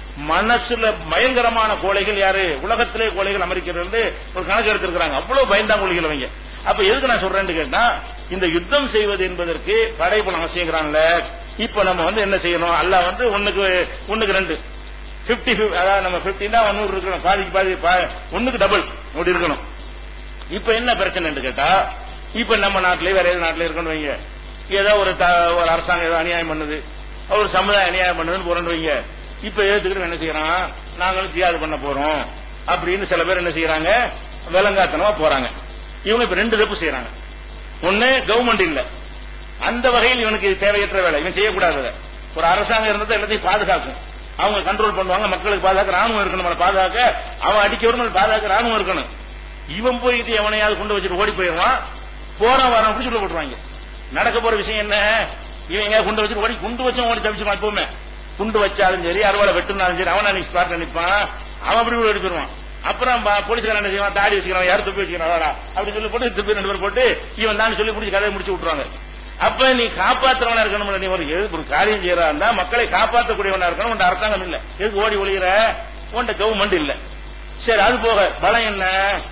மனசுல பயங்கரமான கோழைகள் யாரு உலகத்திலே கோழைகள் அமெரிக்கர்கள் இருந்து ஒரு கணக்கு எடுத்திருக்கிறாங்க அவ்வளவு பயந்தாங்கொழிகள் அவங்க அப்ப எதுக்கு நான் சொல்றேன்னு கேட்டா இந்த யுத்தம் செய்வது என்பதற்கு படைப்பு அவசியங்கிறான்ல இப்ப நம்ம வந்து என்ன செய்யணும் அல்லாஹ் வந்து ஒண்ணுக்கு ஒண்ணுக்கு ரெண்டு பிப்டி அதாவது நம்ம பிப்டினா நூறு இருக்கணும் பாதிக்கு பாதி பா- ஒண்ணுக்கு டபுள் அப்படி இருக்கணும் இப்ப என்ன பிரச்சனைன்னு கேட்டா இப்ப நம்ம நாட்டிலே வேற ஏதாவது நாட்டிலே இருக்கணும் வைங்க ஏதோ ஒரு த- ஒரு அரசாங்கம் ஏதோ அநியாயம் பண்ணுது ஒரு சமுதாயம் அநியாயம் பண்ணுதுன்னு போறோம்னு வைங்க இப்ப ஏத்துக்கிட்டு என்ன செய்யறான் நாங்களும் ஜியாது பண்ண போறோம் அப்படின்னு சில பேர் என்ன செய்யறாங்க விலங்காத்தனமா போறாங்க இவங்க இப்ப ரெண்டு தப்பு செய்யறாங்க ஒண்ணு கவர்மெண்ட் இல்ல அந்த வகையில் இவனுக்கு இது தேவையற்ற வேலை இவன் செய்யக்கூடாது அதை. ஒரு அரசாங்கம் இருந்தது எல்லாத்தையும் பாதுகாக்கும் அவங்க கண்ட்ரோல் பண்ணுவாங்க மக்களுக்கு பாதுகாக்க ராணுவம் இருக்கணும் நம்மளை பாதுகாக்க அவன் அடிக்க வரும் பாதுகாக்க ராணுவம் இருக்கணும் இவன் போயிட்டு எவனையாவது கொண்டு வச்சுட்டு ஓடி போயிடுவான் போறான் வரான் அப்படி சொல்ல போட்டுருவாங்க நடக்க போற விஷயம் என்ன இவன் எங்க குண்டு வச்சுட்டு ஓடி குண்டு வச்சும் ஓடி தப்பிச்சுவான் எப்பவுமே குண்டு வச்சாலும் சரி அறுவாலை வெட்டுனாலும் சரி அவன் அன்னைக்கு ஸ்பாட் நிற்பான் அவன் அப்படி ஓடி போயிடுவான் அப்புறம் ப- போலீஸ்காரன் என்ன செய்வான் தாடி வச்சுக்கிறான் யாரும் துப்பி வச்சுக்கிறான் வாடா அப்படி சொல்லி போட்டு துப்பி ரெண்டு பேர் போட்டு இவன் தான் சொல்லி முடிச்சு கதையை முடிச்சு விட்டுருவாங்க அப்ப நீ காப்பாத்துறவனா இருக்கணும் நீ ஒரு எது- ஒரு காரியம் செய்யறா இருந்தா மக்களை காப்பாற்றக்கூடியவனா இருக்கணும் உன்ட அரசாங்கம் இல்ல எதுக்கு ஓடி ஒளிகிற உன்ட கவர்மெண்ட் இல்ல சரி அது போக பலம் என்ன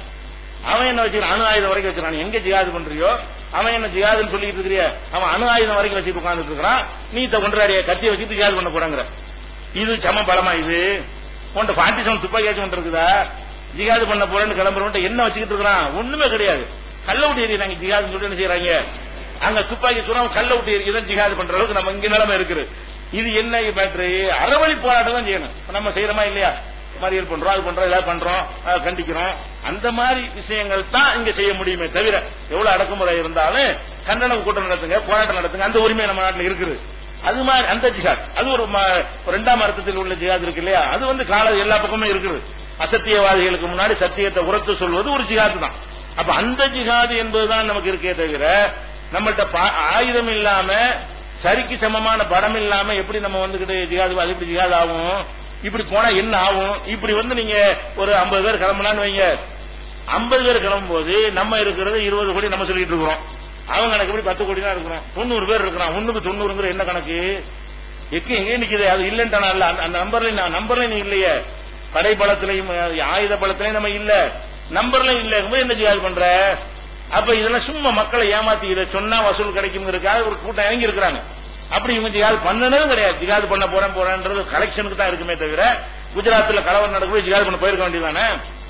அவன் என்ன வச்சுக்கிறான் அணு ஆயுதம் வரைக்கும் வச்சுக்கிறான் எங்க ஜிகாது பண்றியோ அவன் என்ன ஜிகாதுன்னு சொல்லிட்டு இருக்கிறிய அவன் அணு ஆயுதம் வரைக்கும் வச்சுட்டு உட்கார்ந்துட்டு இருக்கிறான் நீ இத கொண்டாடிய கத்திய வச்சுட்டு ஜிகாது பண்ண போறாங்கிற இது சம பலமா இது உன்ட்ட ஃபார்ட்டி செவன் துப்பாக்கியாச்சும் ஒன்று இருக்குதா ஜிகாது பண்ண போறேன்னு கிளம்புறவன்ட்ட என்ன வச்சுக்கிட்டு இருக்கிறான் ஒண்ணுமே கிடையாது கல்ல விட்டு எறியறாங்க ஜிகாதுன்னு சொல்லிட்டு என்ன செய்யறாங்க அங்க துப்பாக்கி சுரம் கல்ல விட்டு எரிக்கிறதும் ஜிகாது பண்ற அளவுக்கு நம்ம இங்க நிலைமை இருக்குது இது என்ன பேட்டரி அறவழி போராட்டம் தான் செய்யணும் இப்ப நம்ம செய்யறோமா இல்லையா மறியல் பண்றோம் அது பண்றோம் ஏதாவது பண்றோம் அதை கண்டிக்கிறோம் அந்த மாதிரி விஷயங்கள் தான் இங்க செய்ய முடியுமே தவிர எவ்வளவு அடக்குமுறை இருந்தாலும் கண்டன கூட்டம் நடத்துங்க போராட்டம் நடத்துங்க அந்த உரிமை நம்ம நாட்டில் இருக்குது அது மாதிரி அந்த ஜிஹாத் அது ஒரு ம- ஒரு இரண்டாம் அர்த்தத்தில் உள்ள ஜிஹாத் இருக்கு இல்லையா அது வந்து கால எல்லா பக்கமும் இருக்குது அசத்தியவாதிகளுக்கு முன்னாடி சத்தியத்தை உரத்து சொல்வது ஒரு ஜிஹாத் தான் அப்ப அந்த ஜிஹாது என்பதுதான் நமக்கு இருக்கே தவிர நம்மள்ட்ட பா- ஆயுதம் இல்லாம சரிக்கு சமமான படம் இல்லாம எப்படி நம்ம வந்துகிட்டு ஜிகாது அது எப்படி ஜிகாது ஆகும் இப்படி போனா என்ன ஆகும் இப்படி வந்து நீங்க ஒரு ஐம்பது பேர் கிளம்புனான்னு வைங்க ஐம்பது பேர் கிளம்பும் போது நம்ம இருக்கிறது இருபது கோடி நம்ம சொல்லிட்டு இருக்கிறோம் அவங்க கணக்கு எப்படி பத்து கோடி தான் இருக்கிறோம் தொண்ணூறு பேர் இருக்கிறான் ஒண்ணுக்கு தொண்ணூறுங்கிற என்ன கணக்கு எங்க எங்க நிக்குது அது இல்லன்ட்டானா இல்ல அந்த- அந்த நம்பர்ல நான் நம்பர்ல நீ இல்லையே படை பலத்திலையும் ஆயுத பலத்திலையும் நம்ம இல்ல நம்பர்ல இல்ல போய் என்ன ஜிகாது பண்ற அப்ப இதெல்லாம் சும்மா மக்களை ஏமாத்தி இதை சொன்னா வசூல் கிடைக்குங்கிறதுக்காக ஒரு கூட்டம் இறங்கி இருக்கிறாங்க அப்படி இவங்க ஜிகாது பண்ணனதும் கிடையாது ஜிகாது பண்ண போறேன் போறேன்றது கலெக்ஷனுக்கு தான் இருக்குமே தவிர குஜராத்ல கலவரம் நடக்கும்போது ஜிகாது பண்ண போயிருக்க வேண்டியதானே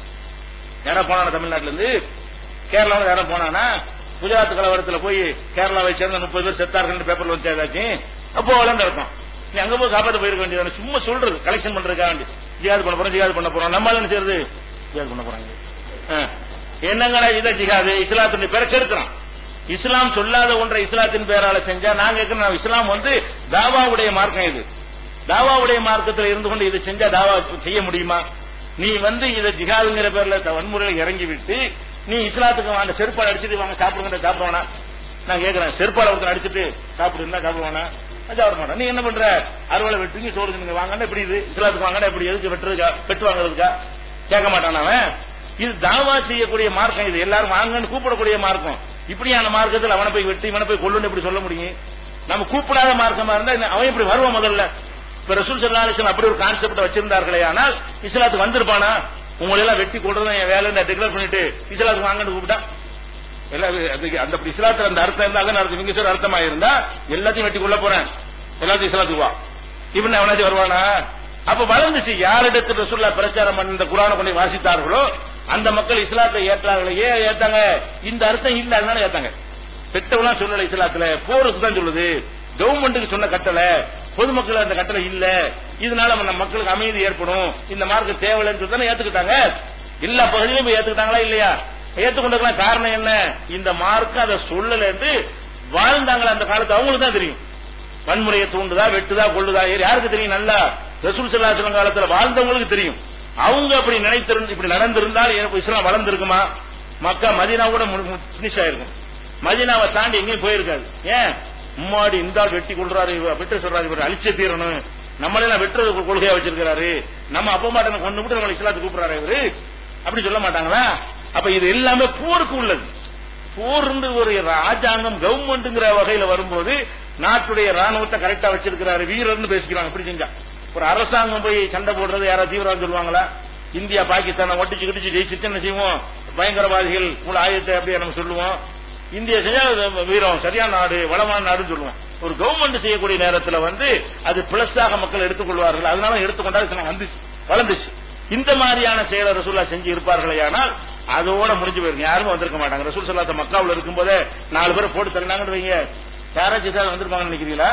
யாரா போனானா தமிழ்நாட்டுல இருந்து கேரளாவில் யாரும் போனானா குஜராத் கலவரத்துல போய் கேரளாவை சேர்ந்த முப்பது பேர் செத்தார்கள் பேப்பர்ல வந்து ஏதாச்சும் அப்போ வளர்ந்து இருக்கும் நீ அங்க போய் காப்பாத்த போயிருக்க வேண்டியது சும்மா சொல்றது கலெக்ஷன் பண்றதுக்காக வேண்டி ஜிகாது பண்ண போறோம் ஜிகாது பண்ண போறோம் நம்ம என்ன செய்யறது ஜிகாது பண்ண போறாங்க ஆ. என்னங்கடா இதை ஜிகாது இஸ்லாத்தினுடைய பேரை கெடுக்கிறான் இஸ்லாம் சொல்லாத ஒன்றை இஸ்லாத்தின் பேரால செஞ்சா நான் கேட்கிறேன் இஸ்லாம் வந்து தாவாவுடைய மார்க்கம் இது தாவாவுடைய மார்க்கத்தில் இருந்து கொண்டு இதை செஞ்சா தாவா செய்ய முடியுமா நீ வந்து இதை ஜிஹாதுங்கிற பேர்ல த- வன்முறையில இறங்கி விட்டு நீ இஸ்லாத்துக்கு அந்த செருப்பால் அடிச்சுட்டு வாங்க சாப்பிடுங்க சாப்பிடுவானா நான் கேட்கிறேன் செருப்பால் ஒருத்தர் அடிச்சுட்டு சாப்பிடுன்னா சாப்பிடுவானா அது சாப்பிட மாட்டான் நீ என்ன பண்ற அறுவலை வெட்டுங்க சோறு நீங்க வாங்கன்னா எப்படி இது இஸ்லாத்துக்கு வாங்கினா எப்படி எதுக்கு வெட்டுறதுக்கா வெட்டு வாங்குறதுக்கா கேட்க மாட்டான் அவன் இது தாவா செய்யக்கூடிய மார்க்கம் இது எல்லாரும் வாங்கன்னு கூப்பிடக்கூடிய மார்க்கம் இப்படியான மார்க்கத்தில் அவனை போய் வெட்டி இவனை போய் கொல்லுன்னு எப்படி சொல்ல முடியும் நம்ம கூப்பிடாத மார்க்கமா இருந்தா இந்த- அவன் இப்படி வருவான் முதல்ல இப்ப ரசூல் சல்லா அலிஸ்லாம் அப்படி ஒரு கான்செப்ட் வச்சிருந்தார்களே ஆனால் இஸ்லாத்துக்கு வந்திருப்பானா உங்களை எல்லாம் வெட்டி கொள்றது என் வேலை டிக்ளேர் பண்ணிட்டு இஸ்லாத்துக்கு வாங்கன்னு கூப்பிட்டா எல்லாம் அதுக்கு அந்த அப்படி இஸ்லாத்துல அந்த அர்த்தம் இருந்தா அதான் அர்த்தம் நீங்க சொல்ற அர்த்தமா இருந்தா எல்லாத்தையும் வெட்டி கொள்ள போறேன் எல்லாத்தையும் இஸ்லாத்துக்கு வா இவன் அவனாச்சும் வருவானா அப்ப வளர்ந்துச்சு யாரிடத்தில் ரசூல்லா பிரச்சாரம் பண்ணி இந்த குரானை கொண்டு வாசித்தார்களோ அந்த மக்கள் இஸ்லாத்தை ஏற்றார்களே ஏன் ஏத்தாங்க இந்த அர்த்தம் இல்ல அதனால ஏத்தாங்க பெற்றவெல்லாம் சொல்லல இஸ்லாத்துல போருக்கு தான் சொல்லுது கவர்மெண்ட்டுக்கு சொன்ன கட்டளை பொதுமக்கள் அந்த கட்டளை இல்ல இதனால நம்ம மக்களுக்கு அமைதி ஏற்படும் இந்த மார்க்கு தேவையில்லைன்னு சொல்லி தானே ஏத்துக்கிட்டாங்க எல்லா பகுதியிலும் போய் ஏத்துக்கிட்டாங்களா இல்லையா ஏத்துக்கொண்டதுக்கெல்லாம் காரணம் என்ன இந்த மார்க் அதை சொல்லல என்று வாழ்ந்தாங்களே அந்த காலத்து அவங்களுக்கு தான் தெரியும் வன்முறையை தூண்டுதா வெட்டுதா கொள்ளுதா இது யாருக்கு தெரியும் நல்லா ரசூல் சல்லாஹம் காலத்துல வாழ்ந்தவங்களுக்கு தெரியும் அவங்க அப்படி நினைத்திருந்து இப்படி நடந்திருந்தால் எனக்கு இஸ்லாம் வளர்ந்திருக்குமா மக்கா மதீனா கூட பினிஷ் ஆயிருக்கும் மதீனாவை தாண்டி எங்கேயும் போயிருக்காது ஏன் மும்மாடி இந்த ஆள் வெட்டி கொள்றாரு இவர் வெட்ட சொல்றாரு இவர் அழிச்சே தீரணும் நம்மளெல்லாம் வெட்டுறது ஒரு கொள்கையா வச்சிருக்கிறாரு நம்ம அப்பா மாட்டை கொண்டு விட்டு நம்ம இஸ்லாத்துக்கு கூப்பிடுறாரு இவரு அப்படி சொல்ல மாட்டாங்களா அப்ப இது எல்லாமே போருக்கு உள்ளது போர் இருந்து ஒரு ராஜாங்கம் கவர்மெண்ட்ங்கிற வகையில வரும்போது நாட்டுடைய ராணுவத்தை கரெக்டா வச்சிருக்கிறாரு வீரர்னு பேசிக்கிறாங்க இப்படி செஞ்சா ஒரு அரசாங்கம் போய் சண்டை போடுறது யாராவது தீவிரம் சொல்லுவாங்களா இந்தியா பாகிஸ்தானை ஒட்டிச்சு கிடிச்சு ஜெயிச்சுட்டு என்ன செய்வோம் பயங்கரவாதிகள் உங்களை ஆயுதத்தை அப்படியே நம்ம சொல்லுவோம் இந்தியா செஞ்சா அது வீரம் சரியான நாடு வளமான நாடுன்னு சொல்லுவோம் ஒரு கவர்மெண்ட் செய்யக்கூடிய நேரத்துல வந்து அது பிளஸாக மக்கள் எடுத்துக்கொள்வார்கள் அதனால எடுத்துக்கொண்டா இது வந்துச்சு வளர்ந்துச்சு இந்த மாதிரியான செயலை ரசூல்லா செஞ்சு இருப்பார்களே ஆனால் அதோட முடிஞ்சு போயிருங்க யாருமே வந்திருக்க மாட்டாங்க ரசூல் சல்லாத்த மக்காவுல இருக்கும்போதே நாலு பேரை போட்டு தள்ளினாங்கன்னு வைங்க யாராச்சும் ஏதாவது வந்திருப்பாங்கன்னு நினைக்கிறீங்களா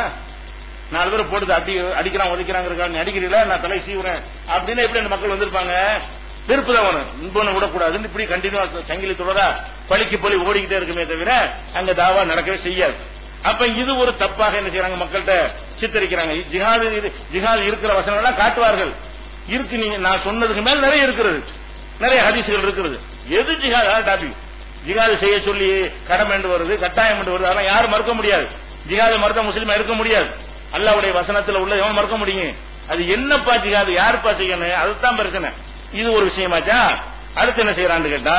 நாலு பேரை போட்டு அடி அடிக்கிறான் உதைக்கிறாங்க நீ அடிக்கிறீங்களா நான் தலை சீவுறேன் அப்படின்னு எப்படி அந்த மக்கள் வந்திருப்பாங்க வெறுப்பு தான் வரும் இன்பனை விடக்கூடாதுன்னு இப்படி கண்டினியூ சங்கிலி தொடரா பழிக்கு பழி ஓடிக்கிட்டே இருக்குமே தவிர அங்க தாவா நடக்கவே செய்யாது அப்ப இது ஒரு தப்பாக என்ன செய்யறாங்க மக்கள்கிட்ட சித்தரிக்கிறாங்க ஜிஹாது இது- ஜிஹாது இருக்கிற வசனம் எல்லாம் காட்டுவார்கள் இருக்கு நீங்க நான் சொன்னதுக்கு மேல நிறைய இருக்கிறது நிறைய ஹதீஸ்கள் இருக்கிறது எது ஜிஹாத் டாபிக் ஜிஹாது செய்ய சொல்லி கடமை என்று வருது கட்டாயம் என்று வருது அதெல்லாம் யாரும் மறுக்க முடியாது ஜிஹாதை மறுத்த முஸ்லீமா இருக்க முடியாது அல்லாவுடைய வசனத்துல உள்ள எவன் மறுக்க முடியும் அது என்னப்பா ஜிஹாது யாருப்பா செய்யணும் அதுதான் பிரச்சனை இது ஒரு விஷயமாச்சா அடுத்து என்ன செய்யறான்னு கேட்டா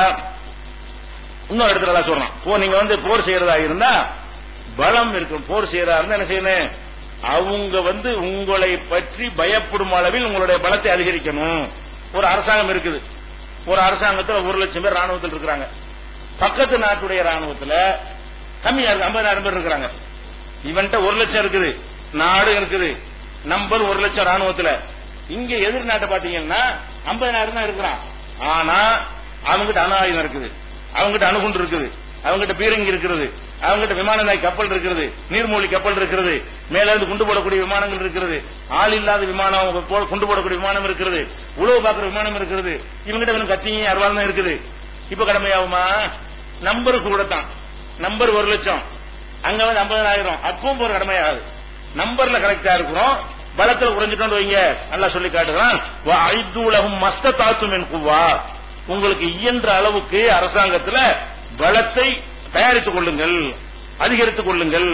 இன்னொரு இடத்துல எல்லாம் சொல்றான் போ நீங்க வந்து போர் செய்யறதா இருந்தா பலம் இருக்கும் போர் செய்யறதா இருந்தா என்ன செய்யணும் அவங்க வந்து உங்களை பற்றி பயப்படும் அளவில் உங்களுடைய பலத்தை அதிகரிக்கணும் ஒரு அரசாங்கம் இருக்குது ஒரு அரசாங்கத்துல ஒரு லட்சம் பேர் ராணுவத்தில் இருக்கிறாங்க பக்கத்து நாட்டுடைய ராணுவத்துல கம்மியா இருக்கு ஐம்பதாயிரம் பேர் இருக்கிறாங்க இவன்ட்ட ஒரு லட்சம் இருக்குது நாடு இருக்குது நம்பர் ஒரு லட்சம் ராணுவத்துல இங்க எதிர் நாட்டை பாத்தீங்கன்னா ஐம்பதாயிரம் தான் இருக்கிறான் ஆனா அவங்ககிட்ட அணு ஆயுதம் இருக்குது அவங்ககிட்ட அணுகுண்டு இருக்குது அவங்ககிட்ட பீரங்கி இருக்கிறது அவங்ககிட்ட விமான நாய் கப்பல் இருக்கிறது நீர்மூழ்கி கப்பல் இருக்கிறது மேல இருந்து குண்டு போடக்கூடிய விமானங்கள் இருக்கிறது ஆள் இல்லாத விமானம் போ- குண்டு போடக்கூடிய விமானம் இருக்கிறது உழவு பார்க்கிற விமானம் இருக்கிறது இவங்ககிட்ட வெறும் கத்தியும் அருவாள் தான் இருக்குது இப்ப கடமையாகுமா நம்பருக்கு கூட தான் நம்பர் ஒரு லட்சம் அங்க வந்து ஐம்பதாயிரம் அப்பவும் ஒரு கடமையாகாது நம்பர்ல கரெக்டா இருக்கிறோம் பலத்துல குறைஞ்சிட்டோம் வைங்க நல்லா சொல்லி காட்டுறான் ஐந்துலகம் மஸ்த தாத்தும் என் குவா உங்களுக்கு இயன்ற அளவுக்கு அரசாங்கத்துல பலத்தை தயாரித்துக் கொள்ளுங்கள் அதிகரித்துக் கொள்ளுங்கள்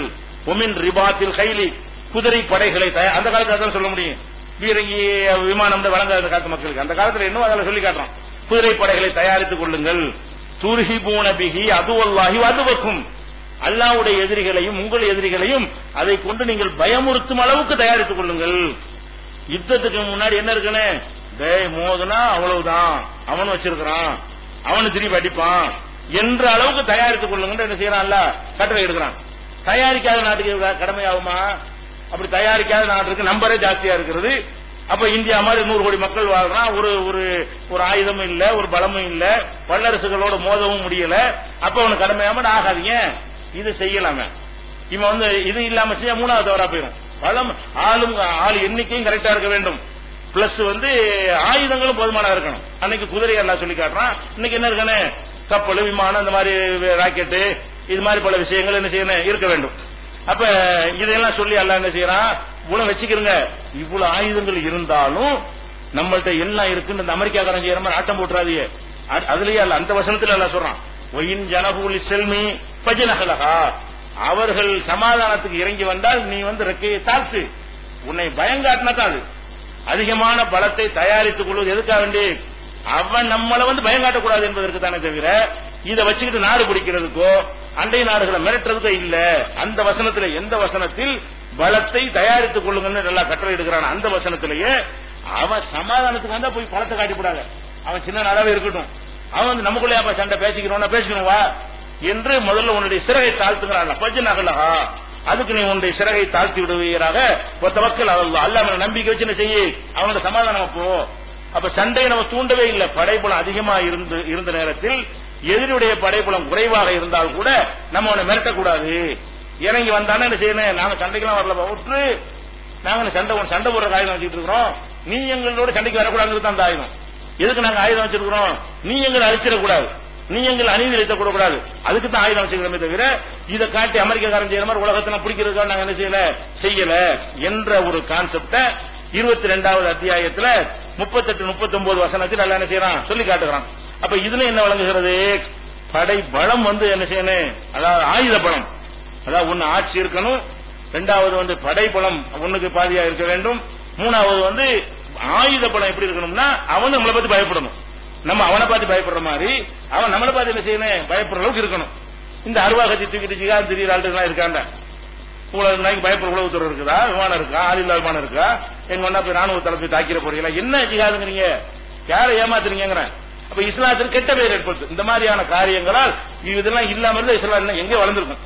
ஒமின் ரிபாத்தில் கைலி குதிரை படைகளை தயார் அந்த காலத்துல அதான் சொல்ல முடியும் பீரங்கி விமானம் வழங்காத அந்த காலத்து மக்களுக்கு அந்த காலத்துல இன்னும் அதில் சொல்லி காட்டுறோம் குதிரை படைகளை தயாரித்துக் கொள்ளுங்கள் துர்ஹிபூன பிஹி அதுவல்லாஹி அதுவக்கும் அல்லாவுடைய எதிரிகளையும் உங்கள் எதிரிகளையும் அதை கொண்டு நீங்கள் பயமுறுத்தும் அளவுக்கு தயாரித்துக் கொள்ளுங்கள் யுத்தத்துக்கு முன்னாடி என்ன இருக்குன்னு டேய் மோதுனா அவ்வளவுதான் அவன் வச்சிருக்கிறான் அவனு திருப்பி அடிப்பான் என்ற அளவுக்கு தயாரித்துக் கொள்ளுங்க என்ன செய்யறான்ல கட்டளை எடுக்கிறான் தயாரிக்காத நாட்டுக்கு கடமையாகுமா அப்படி தயாரிக்காத நாட்டுக்கு நம்பரே ஜாஸ்தியா இருக்கிறது அப்ப இந்தியா மாதிரி நூறு கோடி மக்கள் வாழ்றான் ஒரு ஒரு ஒரு ஆயுதமும் இல்ல ஒரு பலமும் இல்ல வல்லரசுகளோட மோதவும் முடியல அப்ப அவனுக்கு கடமையாம ஆகாதீங்க இது செய்யலாம இவன் வந்து இது இல்லாம செஞ்சா மூணாவது தவறா போயிடும் பலம் ஆளும் ஆள் எண்ணிக்கையும் கரெக்டா இருக்க வேண்டும் பிளஸ் வந்து ஆயுதங்களும் போதுமானதா இருக்கணும் அன்னைக்கு குதிரை எல்லாம் சொல்லி காட்டுறான் இன்னைக்கு என்ன இருக்கானே கப்பல் விமானம் இந்த மாதிரி ராக்கெட்டு இது மாதிரி பல விஷயங்கள் என்ன செய்யணும் இருக்க வேண்டும் அப்ப இதையெல்லாம் சொல்லி எல்லாம் என்ன செய்யறான் இவ்வளவு வச்சுக்கிறங்க இவ்வளவு ஆயுதங்கள் இருந்தாலும் நம்மள்ட்ட எல்லாம் இருக்குன்னு இந்த அமெரிக்காக்காரன் செய்யற மாதிரி ஆட்டம் போட்டுறாதீங்க அ- அதுலயே அல்ல அந்த வசனத்துல எல்லாம் சொல்றான் ஒயின் ஜனகூலி செல்மி பஜனகலகா அவர்கள் சமாதானத்துக்கு இறங்கி வந்தால் நீ வந்து ரெக்கையை தாழ்த்து உன்னை பயங்காட்டினா தான் அது அதிகமான பலத்தை தயாரித்துக் கொள்வது எதுக்காக வேண்டி அவன் நம்மள வந்து பயங்காட்டக்கூடாது என்பதற்கு தானே தவிர இதை வச்சுக்கிட்டு நாடு பிடிக்கிறதுக்கோ அண்டை நாடுகளை மிரட்டுறதுக்கோ இல்ல அந்த வசனத்துல எந்த வசனத்தில் பலத்தை தயாரித்துக் கொள்ளுங்கன்னு நல்லா கட்டளை எடுக்கிறான் அந்த வசனத்திலேயே அவன் சமாதானத்துக்கு வந்தா போய் பலத்தை காட்டிவிடாங்க அவன் சின்ன நாடாவே இருக்கட்டும் அவன் வந்து நமக்குள்ளே அப்ப சண்டை பேசிக்கிறோம் பேசிக்கணும் வா என்று முதல்ல உன்னுடைய சிறகை தாழ்த்துகிறான் பஜ் நகலஹா அதுக்கு நீ உன்னுடைய சிறகை தாழ்த்தி விடுவீராக ஒத்தவக்கல் அல்லா அல்ல அவனை நம்பிக்கை வச்சு என்ன செய்யி அவனோட சமாதானம் போ அப்ப சண்டையை நம்ம தூண்டவே இல்லை படைப்புலம் அதிகமா இருந்து இருந்த நேரத்தில் எதிரியுடைய படைப்புலம் குறைவாக இருந்தால் கூட நம்ம அவனை மிரட்டக்கூடாது இறங்கி வந்தானே என்ன செய்யணும் நாங்க சண்டைக்கெல்லாம் வரல விட்டு நாங்க என்ன சண்டை சண்டை போடுற ஆயுதம் வச்சுட்டு இருக்கிறோம் நீ எங்களோட சண்டைக்கு வரக்கூடாதுன்னு தான் அந்த ஆயுதம் எதுக்கு நாங்க ஆயுதம் வச்சிருக்கிறோம் நீ எங்களை அழிச்சிடக்கூடாது நீ எங்களை அநீதி இழைக்க கூடாது அதுக்கு தான் ஆயுதம் வச்சுக்கிறோமே தவிர இதை காட்டி அமெரிக்காக்காரன் செய்யற மாதிரி உலகத்தை பிடிக்கிறதுக்காக நாங்க என்ன செய்யல செய்யல என்ற ஒரு கான்செப்ட இருபத்தி ரெண்டாவது அத்தியாயத்துல முப்பத்தெட்டு முப்பத்தொன்பது வசனத்தில் எல்லாம் என்ன செய்யறான் சொல்லி காட்டுகிறான் அப்ப இதுல என்ன வழங்குகிறது படை பலம் வந்து என்ன செய்யணும் அதாவது ஆயுத பலம் அதாவது ஒன்னு ஆட்சி இருக்கணும் ரெண்டாவது வந்து படை பலம் ஒண்ணுக்கு பாதியா இருக்க வேண்டும் மூணாவது வந்து ஆயுத பலம் எப்படி இருக்கணும்னா அவன் நம்மளை பத்தி பயப்படணும் நம்ம அவனை பார்த்து பயப்படுற மாதிரி அவன் நம்மளை பார்த்து என்ன செய்யணும் பயப்படுற அளவுக்கு இருக்கணும் இந்த அருவா கத்தி தூக்கிட்டு ஜிகாது திடீர் ஆள்லாம் இருக்காண்ட உங்களுக்கு நாளைக்கு பயப்படுற உளவுத்துறை இருக்குதா விமானம் இருக்கா ஆளில்லா விமானம் இருக்கா எங்க ஒன்னா போய் ராணுவ தளப்பை தாக்கிற போறீங்களா என்ன ஜிகாதுங்கிறீங்க யாரை ஏமாத்துறீங்கிறேன் அப்ப இஸ்லாத்துக்கு கெட்ட பேர் ஏற்படுத்து இந்த மாதிரியான காரியங்களால் இதெல்லாம் இல்லாம இருந்தா இஸ்லாம் இன்னும் எங்கே வளர்ந்துருக்கும்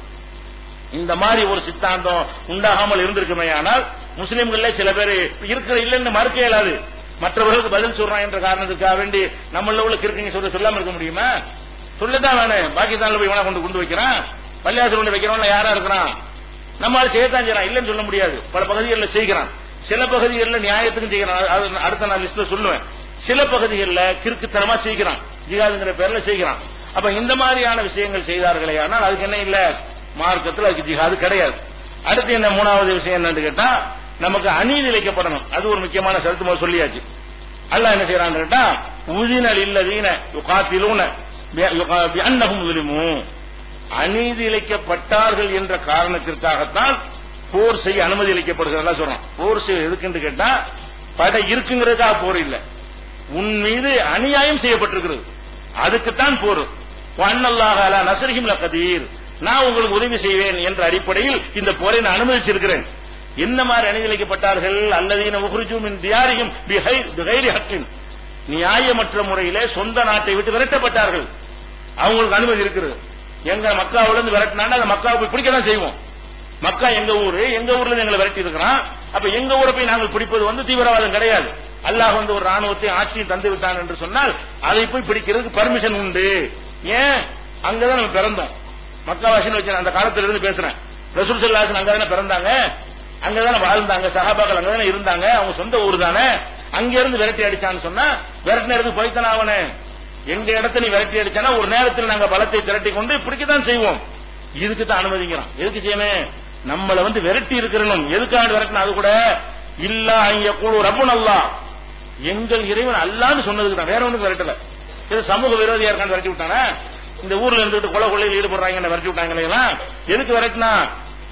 இந்த மாதிரி ஒரு சித்தாந்தம் உண்டாகாமல் இருந்திருக்குமே ஆனால் முஸ்லிம்கள்ல சில பேர் இருக்கிற இல்லைன்னு மறுக்க இயலாது மற்றவர்களுக்கு பதில் சொல்றான் என்ற காரணத்துக்காக வேண்டி நம்மள உள்ள கிருக்கீங்க சொல்ல சொல்லாம இருக்க முடியுமா சொல்லத்தான் வேணும் பாகிஸ்தான்ல போய் இவனை கொண்டு கொண்டு வைக்கிறான் பள்ளியாசல் கொண்டு வைக்கிறவன்ல யாரா இருக்கிறான் நம்மளால செய்யத்தான் செய்யறான் இல்லைன்னு சொல்ல முடியாது பல பகுதிகளில் செய்கிறான் சில பகுதிகளில் நியாயத்துக்கும் செய்கிறான் அது அடுத்த நான் லிஸ்ட்ல சொல்லுவேன் சில பகுதிகளில் கிறுக்குத்தனமா செய்கிறான் ஜிகாதுங்கிற பேர்ல செய்கிறான் அப்ப இந்த மாதிரியான விஷயங்கள் செய்தார்களே ஆனால் அதுக்கு என்ன இல்ல மார்க்கத்தில் அதுக்கு ஜிகாது கிடையாது அடுத்து என்ன மூணாவது விஷயம் என்னன்னு கேட்டா நமக்கு அநீதி இழைக்கப்படணும் அது ஒரு முக்கியமான சருத்து முதல்ல சொல்லியாச்சு அல்லாஹ் என்ன செய்யறான்னு கேட்டா உதினல் இல்லதீன யுகாத்திலூன அன்னகும் முஸ்லிமு அநீதி இழைக்கப்பட்டார்கள் என்ற காரணத்திற்காகத்தான் போர் செய்ய அனுமதி அளிக்கப்படுகிறதா சொல்றான் போர் செய்ய எதுக்குன்னு கேட்டா படை இருக்குங்கிறதுக்காக போர் இல்ல உன் மீது அநியாயம் செய்யப்பட்டிருக்கிறது அதுக்குத்தான் போர் வண்ணல்லாக அலா நசரிஹிம் லகதீர் நான் உங்களுக்கு உதவி செய்வேன் என்ற அடிப்படையில் இந்த போரை நான் அனுமதிச்சிருக்கிறேன் என்ன மாதிரி அணிவிலைக்கப்பட்டார்கள் அல்லதீன உஹ்ரிஜும் மின் தியாரியும் பிகைரி ஹக்கின் நியாயமற்ற முறையிலே சொந்த நாட்டை விட்டு விரட்டப்பட்டார்கள் அவங்களுக்கு அனுமதி இருக்கிறது எங்க மக்காவுல இருந்து விரட்டினாண்டா அந்த மக்காவை போய் பிடிக்க தான் செய்வோம் மக்கா எங்க ஊரு எங்க ஊர்ல இருந்து எங்களை விரட்டி இருக்கிறான் அப்ப எங்க ஊரை போய் நாங்கள் பிடிப்பது வந்து தீவிரவாதம் கிடையாது அல்லாஹ் வந்து ஒரு ராணுவத்தை ஆட்சியும் தந்து விட்டான் என்று சொன்னால் அதை போய் பிடிக்கிறதுக்கு பர்மிஷன் உண்டு ஏன் அங்கதான் நம்ம பிறந்தோம் மக்காவாசின்னு வச்சு அந்த காலத்துல இருந்து பேசுறேன் ரசூல் சல்லாசன் அங்கதானே பிறந்தாங்க அங்கதானே வாழ்ந்தாங்க சஹாபாக்கள் அங்கதானே இருந்தாங்க அவங்க சொந்த ஊர் தானே அங்க இருந்து விரட்டி அடிச்சான்னு சொன்னா விரட்டின இடத்துக்கு போய்த்தானே அவனே எங்க இடத்த நீ விரட்டி அடிச்சானா ஒரு நேரத்தில் நாங்க பலத்தை திரட்டி கொண்டு பிடிக்கத்தான் செய்வோம் இதுக்கு தான் அனுமதிக்கிறோம் எதுக்கு செய்யணும் நம்மள வந்து விரட்டி இருக்கிறனும் எதுக்காக விரட்டினா அது கூட இல்லா இங்க கூடு ரப்பு நல்லா எங்கள் இறைவன் அல்லான்னு சொன்னதுக்கு தான் வேற ஒண்ணுக்கு விரட்டல இது சமூக விரோதியா இருக்கான்னு விரட்டி விட்டானா இந்த ஊர்ல இருந்துட்டு கொலை கொள்ளையில் ஈடுபடுறாங்க விரட்டி விட்டாங்க இல்லையா எதுக்கு விரட்டினா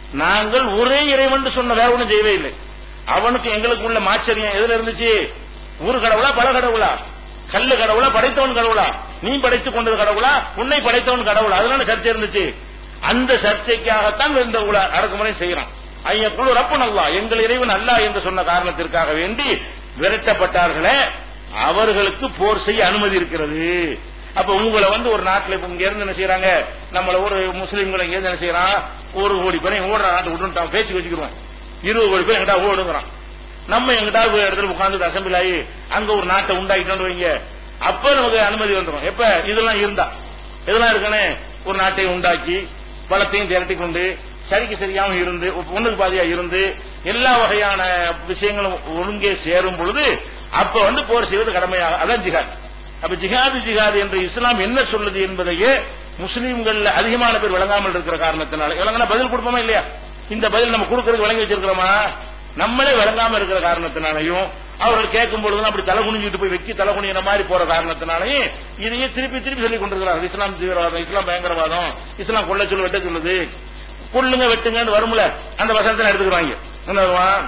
நாங்கள் ஒரே இறைவன் சொன்ன வேற ஒன்றும் செய்யவே இல்லை அவனுக்கு எங்களுக்கு உள்ள மாச்சரியம் எதுல இருந்துச்சு ஒரு கடவுளா பல கடவுளா கல்லு கடவுளா படைத்தவன் கடவுளா நீ படைத்துக் கொண்டது கடவுளா உன்னை படைத்தவன் கடவுளா அதனால சர்ச்சை இருந்துச்சு அந்த சர்ச்சைக்காகத்தான் இந்த உல- அடக்குமுறை செய்யறான் ஐயா குழு ரப்பன் அல்லா எங்கள் இறைவன் அல்லா என்று சொன்ன காரணத்திற்காக வேண்டி விரட்டப்பட்டார்களே அவர்களுக்கு போர் செய்ய அனுமதி இருக்கிறது அப்ப உங்களை வந்து ஒரு நாட்டுல இப்ப இங்க இருந்து என்ன செய்யறாங்க நம்மள ஒரு முஸ்லீம்களை இங்க இருந்து என்ன செய்யறான் ஒரு கோடி பேரை ஓடுற நாட்டு விட்டுட்டான் பேச்சு வச்சுக்கிறோம் இருபது கோடி பேர் எங்கிட்ட ஓடுங்கிறான் நம்ம எங்கிட்ட ஒரு இடத்துல உட்கார்ந்து அசம்பிள் ஆகி அங்க ஒரு நாட்டை உண்டாக்கிட்டோம் வைங்க அப்ப நமக்கு அனுமதி வந்துடும் எப்ப இதெல்லாம் இருந்தா இதெல்லாம் இருக்கனே ஒரு நாட்டை உண்டாக்கி பலத்தையும் திரட்டி கொண்டு சரிக்கு சரியாம இருந்து ஒண்ணுக்கு பாதியா இருந்து எல்லா வகையான விஷயங்களும் ஒழுங்கே சேரும் பொழுது அப்ப வந்து போர் செய்வது கடமையாக அதான் ஜிஹாத் அப்ப ஜிஹாது ஜிஹாது என்று இஸ்லாம் என்ன சொல்லுது என்பதையே முஸ்லீம்கள் அதிகமான பேர் விளங்காமல் இருக்கிற காரணத்தினால விளங்கினா பதில் கொடுப்போமா இல்லையா இந்த பதில் நம்ம கொடுக்கறதுக்கு விளங்கி வச்சிருக்கிறோமா நம்மளே விளங்காம இருக்கிற காரணத்தினாலையும் அவர்கள் கேட்கும் பொழுதுலாம் அப்படி தலை குனிஞ்சிட்டு போய் வெக்கி தலை குனிகிற மாதிரி போற காரணத்தினாலையும் இதையே திருப்பி திருப்பி சொல்லிக் கொண்டிருக்கிறார் இஸ்லாம் தீவிரவாதம் இஸ்லாம் பயங்கரவாதம் இஸ்லாம் கொள்ள சொல்லு வெட்ட சொல்லுது கொள்ளுங்க வெட்டுங்கன்னு வரும்ல அந்த வசனத்தை எடுத்துக்கிறாங்க என்ன வருவான்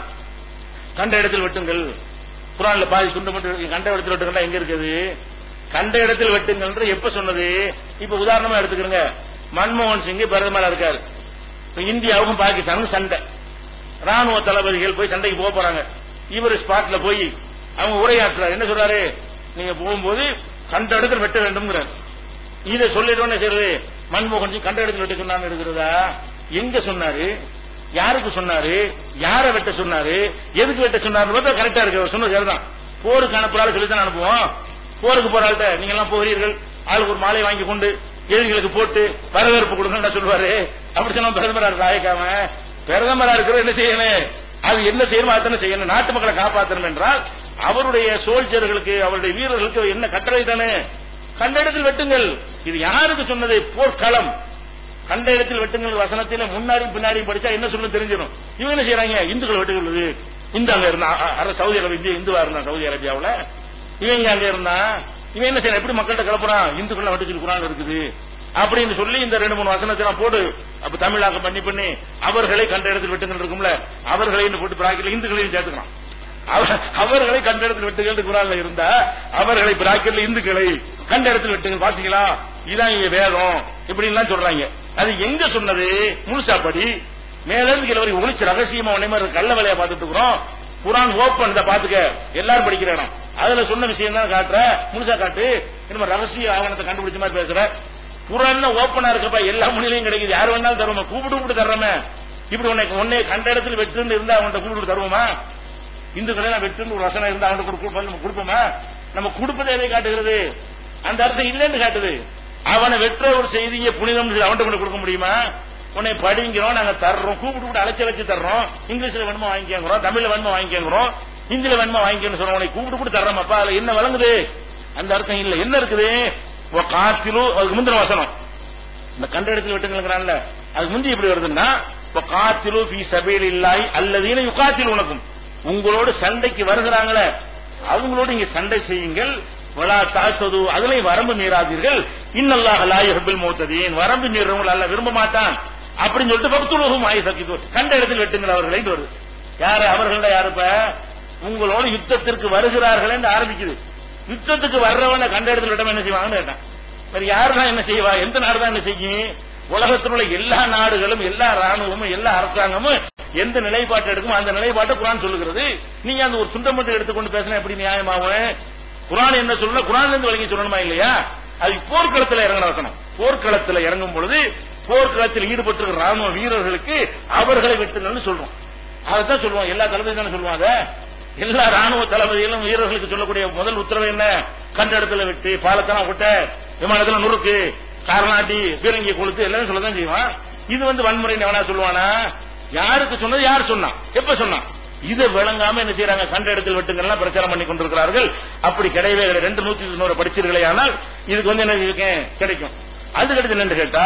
கண்ட இடத்தில் வெட்டுங்கள் குரான்ல பாதி துண்டு மட்டும் இருக்கு. கண்ட இடத்தில் வெட்டுங்கள் எங்க இருக்குது கண்ட இடத்தில் வெட்டுங்கள் எப்ப சொன்னது இப்ப உதாரணமா எடுத்துக்கிறங்க மன்மோகன் சிங் பிரதமரா இருக்காரு இப்ப இந்தியாவுக்கும் பாகிஸ்தானுக்கும் சண்டை ராணுவ தளபதிகள் போய் சண்டைக்கு போக போறாங்க இவர் ஸ்பாட்ல போய் அவங்க உரையாற்றுறாரு என்ன சொல்றாரு நீங்க போகும்போது கண்ட இடத்தில் வெட்ட வேண்டும்ங்கிறார் இதை சொல்லிட்டோன்னு செய்யறது மன்மோகன் சிங் கண்ட இடத்தில் வெட்ட சொன்னான்னு இருக்கிறதா எங்க சொன்னாரு யாருக்கு சொன்னாரு யாரை வெட்ட சொன்னாரு எதுக்கு வெட்ட சொன்னாரு கரெக்டா இருக்கு அவர் சொன்னது சரிதான் போருக்கு அனுப்புறாள் சொல்லி தான் அனுப்புவோம் போருக்கு போறாள்கிட்ட நீங்க எல்லாம் போகிறீர்கள் ஆளுக்கு ஒரு மாலை வாங்கி கொண்டு எதிரிகளுக்கு போட்டு வரவேற்பு கொடுங்க சொல்லுவாரு அப்படி சொன்னா பிரதமரா இருக்க ஆயக்காம பிரதமரா இருக்கிற என்ன செய்யணும் அது என்ன செய்யணுமோ அத்தனை செய்யணும் நாட்டு மக்களை காப்பாற்றணும் என்றால் அவருடைய சோல்ஜர்களுக்கு அவருடைய வீரர்களுக்கு என்ன கட்டளை தானே கண்ட இடத்தில் வெட்டுங்கள் இது யாருக்கு சொன்னது போர்க்களம் கண்ட இடத்தில் வெட்டுங்கள் வசனத்தில முன்னாடி பின்னாடி படிச்சா என்ன சொல்லு தெரிஞ்சிடும் இவங்க என்ன செய்யறாங்க இந்துக்கள் வெட்டுகிறது இந்த அங்க இருந்தா அ- அர- சவுதி அரேபியா இந்துவா இருந்தான் சவுதி அரேபியாவுல இவங்க அங்க இருந்தா இவன் என்ன செய்யறான் எப்படி மக்கள்கிட்ட கிளப்புறான் இந்துக்கள் வெட்டு சொல்லி குரான் இருக்குது அப்படின்னு சொல்லி இந்த ரெண்டு மூணு வசனத்தை நான் போடு அப்ப தமிழாக்கம் பண்ணி பண்ணி அவர்களை கண்ட இடத்தில் வெட்டுங்கள் இருக்கும்ல அவர்களை போட்டு பிராக்கெட்ல இந்துக்களையும் சேர்த்துக்கிறான் அவ- அவர்களை கண்ட இடத்தில் வெட்டுங்கள் குரான்ல இருந்தா அவர்களை பிராக்கெட்ல இந்துக்களை கண்ட இடத்தில் வெட்டுங்கள் பாத்தீங்களா இதான் இங்க வேதம் இப்படி எல்லாம் சொல்றாங்க அது எங்க சொன்னது முழுசா படி மேல இருந்து கீழ வரைக்கும் ஒளிச்சு ரகசியமா உடனே மாதிரி கள்ள வேலையா பார்த்துட்டு இருக்கிறோம் குரான் ஓப்பன் இதை பாத்துக்க எல்லாரும் படிக்கிற இடம் அதுல சொன்ன விஷயம் தான் காட்டுற முழுசா காட்டு நம்ம ரகசிய ஆவணத்தை கண்டுபிடிச்ச மாதிரி பேசுற குரான் ஓப்பனா இருக்கப்பா எல்லா மொழியிலையும் கிடைக்குது யார் வேணாலும் தருவோமா கூப்பிட்டு கூப்பிட்டு தர்றமே இப்படி உன்னை உன்னை கண்ட இடத்துல வெட்டுன்னு இருந்தா அவன்கிட்ட கூப்பிட்டு தருவோமா இந்துக்களை நான் வெட்டுன்னு ஒரு வசனம் இருந்தா அவனுக்கு கொடுப்போம் நம்ம கொடுப்போமா நம்ம கொடுப்பதை எதை காட்டுகிறது அந்த அர்த்தம் இல்லைன்னு காட்டுது அவனை வெற்ற ஒரு செய்தியை புனிதம் அவன்கிட்ட கொண்டு கொடுக்க முடியுமா உன்னை படிங்கிறோம் நாங்க தர்றோம் கூப்பிட்டு கூப்பிட்டு அழைச்சி அழைச்சி தர்றோம் இங்கிலீஷ்ல வேணுமா வாங்கிக்கிறோம் தமிழ்ல வேணுமா வாங்கிக்கிறோம் ஹிந்தில வேணுமா வாங்கிக்கணும் சொல்றோம் உன்னை கூப்பிட்டு கூப்பிட்டு தர்றோம்ப்பா அதுல என்ன வழங்குது அந்த அர்த்தம் இல்ல என்ன இருக்குது காத்திலும் அதுக்கு முந்தின வசனம் இந்த கண்ட இடத்துல வெட்டுங்கிறான்ல அது முந்தி எப்படி வருதுன்னா காத்திலு பி சபையில் இல்லாய் அல்லதீன யுகாத்தில் உனக்கும் உங்களோடு சண்டைக்கு வருகிறாங்களே அவங்களோடு இங்க சண்டை செய்யுங்கள் வலா தாழ்த்தது அதுலயும் வரம்பு மீறாதீர்கள் இன்னல்லாக லாயுபில் மௌத்ததீன் வரம்பு மீறவங்க அல்ல விரும்ப மாட்டான் அப்படின்னு சொல்லிட்டு பக்துலோகம் ஆயி சக்கித்து கண்ட இடத்தில் வெட்டுங்கள் அவர்களை வருது யாரு அவர்கள யாருப்ப உங்களோட யுத்தத்திற்கு வருகிறார்கள் என்று ஆரம்பிக்குது யுத்தத்துக்கு வர்றவன கண்ட இடத்துல விட்டவன் என்ன செய்வாங்கன்னு கேட்டான் வேற யாருதான் என்ன செய்வா எந்த நாடு தான் என்ன செய்யும் உலகத்தில் உள்ள எல்லா நாடுகளும் எல்லா ராணுவமும் எல்லா அரசாங்கமும் எந்த நிலைப்பாட்டை எடுக்கும் அந்த நிலைப்பாட்டை குரான் சொல்லுகிறது நீங்க அந்த ஒரு துண்டம் மட்டும் எடுத்துக்கொண்டு பேசினா எப்படி நியாயமாகும் குரான் என்ன சொல்லணும் குரான்ல இருந்து வழங்கி சொல்லணுமா இல்லையா அது போர்க்களத்தில் இறங்கின வசனம் போர்க்களத்தில் இறங்கும் பொழுது போர்க்களத்தில் ஈடுபட்டிருக்கிற ராணுவ வீரர்களுக்கு அவர்களை வெட்டுங்கள்னு சொல்றோம் அதைத்தான் சொல்லுவோம் எல்லா தளபதியும் தானே சொல்லுவோம் அதை எல்லா ராணுவ தளபதிகளும் வீரர்களுக்கு சொல்லக்கூடிய முதல் உத்தரவு என்ன கண்ட இடத்துல வெட்டு பாலத்தெல்லாம் விட்ட விமானத்துல நுறுக்கு காரணாட்டி பீரங்கி கொளுத்து எல்லாரும் சொல்லதான் செய்வான் இது வந்து வன்முறை எவனா சொல்லுவானா யாருக்கு சொன்னது யார் சொன்னான் எப்ப சொன்னான் இதை விளங்காம என்ன செய்யறாங்க கண்ட இடத்தில் வெட்டுங்கள்லாம் பிரச்சாரம் பண்ணி கொண்டிருக்கிறார்கள் அப்படி கிடையவே கிடையாது ரெண்டு நூத்தி தொண்ணூறு படிச்சிருக்கலே ஆனால் இதுக்கு வந்து என்ன இருக்கேன் கிடைக்கும் அது கிடைச்சு என்னன்னு கேட்டா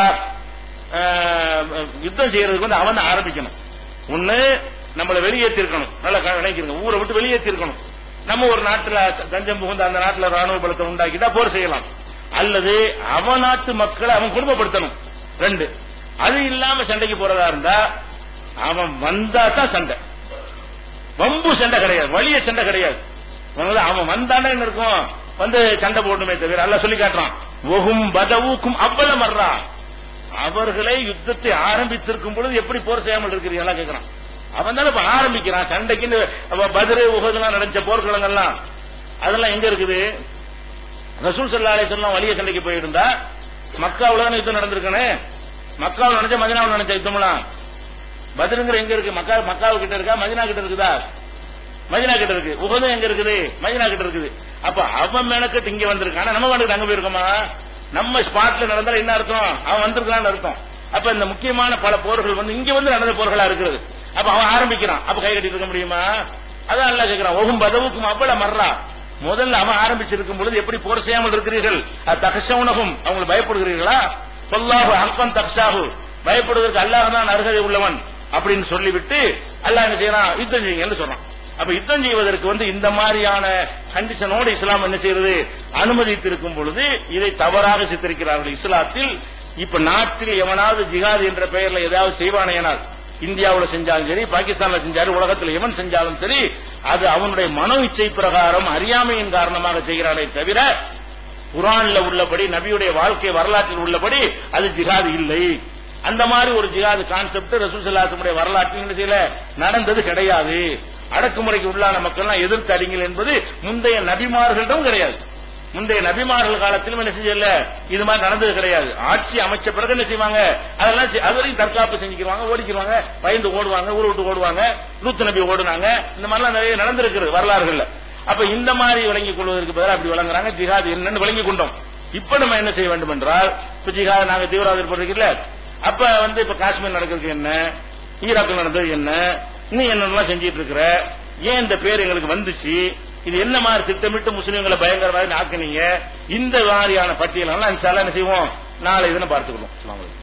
ஆஹ், யுத்தம் செய்யறதுக்கு வந்து அவன் தான் ஆரம்பிக்கணும் ஒண்ணு நம்மளை வெளியேற்றிருக்கணும் நல்லா க- நினைக்கிறீங்க ஊரை விட்டு வெளியேற்றிருக்கணும் நம்ம ஒரு நாட்டுல த- தஞ்சம் புகுந்து அந்த நாட்டுல ராணுவ பலத்தை உண்டாக்கிட்டா போர் செய்யலாம் அல்லது அவன் நாட்டு மக்களை அவன் குடும்பப்படுத்தணும் ரெண்டு அது இல்லாம சண்டைக்கு போறதா இருந்தா அவன் வந்தா தான் சண்டை வம்பு சண்டை கிடையாது வலிய சண்டை கிடையாது முதல்ல அவன் வந்தானே என்ன இருக்கும் வந்து சண்டை போடணுமே தவிர அல்ல சொல்லி காட்டுறான் ஒகும் பதவுக்கும் அவ்வள மர்றா அவர்களை யுத்தத்தை ஆரம்பித்திருக்கும் பொழுது எப்படி போர் செய்யாமல் இருக்கிறீங்களா கேட்கிறான் அவன் தானே இப்ப ஆரம்பிக்கிறான் சண்டைக்கு பதிரு உகதுலாம் நடந்த போர்க்களங்கள்லாம் அதெல்லாம் எங்க இருக்குது ரசூல் சல்லா அலிசல்லாம் வலிய சண்டைக்கு போயிருந்தா மக்காவுல தானே யுத்தம் நடந்திருக்கானே மக்காவில் நினைச்ச மதினாவில் நினைச்ச யுத்தம்லாம் பதிலுங்கிற எங்க இருக்கு மக்கா மக்காவு கிட்ட இருக்கா மதினா கிட்ட இருக்குதா மதினா கிட்ட இருக்கு உகதும் எங்க இருக்குது மதினா கிட்ட இருக்குது அப்ப அவன் மெனக்கட்டு இங்க வந்திருக்கான் நம்ம வந்துட்டு அங்க போயிருக்கோமா நம்ம ஸ்பாட்ல நடந்தா என்ன அர்த்தம் அவன் வந்திருக்கான்னு அர்த்தம் அப்ப இந்த முக்கியமான பல போர்கள் வந்து இங்க வந்து நடந்த போர்களா இருக்கிறது அப்ப அவன் ஆரம்பிக்கிறான் அப்ப கை கட்டிட்டு இருக்க முடியுமா அதான் அல்ல கேட்கிறான் ஒகும் பதவுக்கும் அவ்வளவு மர்றா முதல்ல அவன் ஆரம்பிச்சிருக்கும் பொழுது எப்படி போர் செய்யாமல் இருக்கிறீர்கள் அது தகசவுனகும் அவங்களுக்கு பயப்படுகிறீர்களா பொல்லாஹு அக்கம் தக்ஷாஹு பயப்படுவதற்கு அல்லாஹ் தான் அருகதை உள்ளவன் அப்படின்னு சொல்லிவிட்டு அல்லாஹ் என்ன செய்யறான் யுத்தம் செய்யுங்கன்னு சொல்றான் அப்ப யுத்தம் செய்வதற்கு வந்து இந்த மாதிரியான கண்டிஷனோடு இஸ்லாம் என்ன செய்யறது அனுமதித்திருக்கும் பொழுது இதை தவறாக சித்தரிக்கிறார்கள் இஸ்லாத்தில் இப்ப நாட்டில் எவனாவது ஜிகாது என்ற பெயர்ல ஏதாவது செய்வானேனால் இந்தியாவுல செஞ்சாலும் சரி பாகிஸ்தான்ல செஞ்சாலும் உலகத்தில் எவன் செஞ்சாலும் சரி அது அவனுடைய மனோ இச்சை பிரகாரம் அறியாமையின் காரணமாக செய்கிறானே தவிர குரான்ல உள்ளபடி நபியுடைய வாழ்க்கை வரலாற்றில் உள்ளபடி அது ஜிகாது இல்லை அந்த மாதிரி ஒரு ஜிகாது கான்செப்ட் ரசூசல்லாசமுடைய வரலாற்றில் என்ன செய்யல நடந்தது கிடையாது அடக்குமுறைக்கு உள்ளான மக்கள்லாம் எதிர்த்து அடிங்கள் என்பது முந்தைய நபிமார்களிடம் கிடையாது முந்தைய நபிமார்கள் காலத்திலும் என்ன செய்யல இது மாதிரி நடந்தது கிடையாது ஆட்சி அமைச்ச பிறகு என்ன செய்வாங்க அதெல்லாம் செ- அது வரைக்கும் தற்காப்பு செஞ்சுக்கிடுவாங்க ஓடிக்கிடுவாங்க பயந்து ஓடுவாங்க ஊரை விட்டு ஓடுவாங்க நூத்து நபி ஓடுனாங்க இந்த மாதிரிலாம் நிறைய நடந்திருக்கு வரலாறுகள்ல அப்ப இந்த மாதிரி விளங்கிக் கொள்வதற்கு பதிலாக அப்படி வழங்குறாங்க ஜிஹாத் என்னன்னு விளங்கிக் கொண்டோம் இப்ப நம்ம என்ன செய்ய வேண்டும் என்றால் இப்ப ஜிஹாத் நாங்க தீவிரவாதம் போடுறீங்கல்ல அப்ப வந்து இப்ப காஷ்மீர் நடக்கிறது என்ன ஈராக்கில் நடந்தது என்ன நீ என்னென்னலாம் செஞ்சிட்டு இருக்கிற ஏன் இந்த பேர் எங்களுக்கு வந்துச்சு இது என்ன மாதிரி திட்டமிட்டு முஸ்லீம்களை பயங்கரவாதி ஆக்குனீங்க இந்த மாதிரியான பட்டியலெல்லாம் இன்ஷா அல்லாஹ் என்ன செய்வோம் நாளை தினம் பார்த்துக்கணும் அஸ்ஸலாமு அலைக்கும்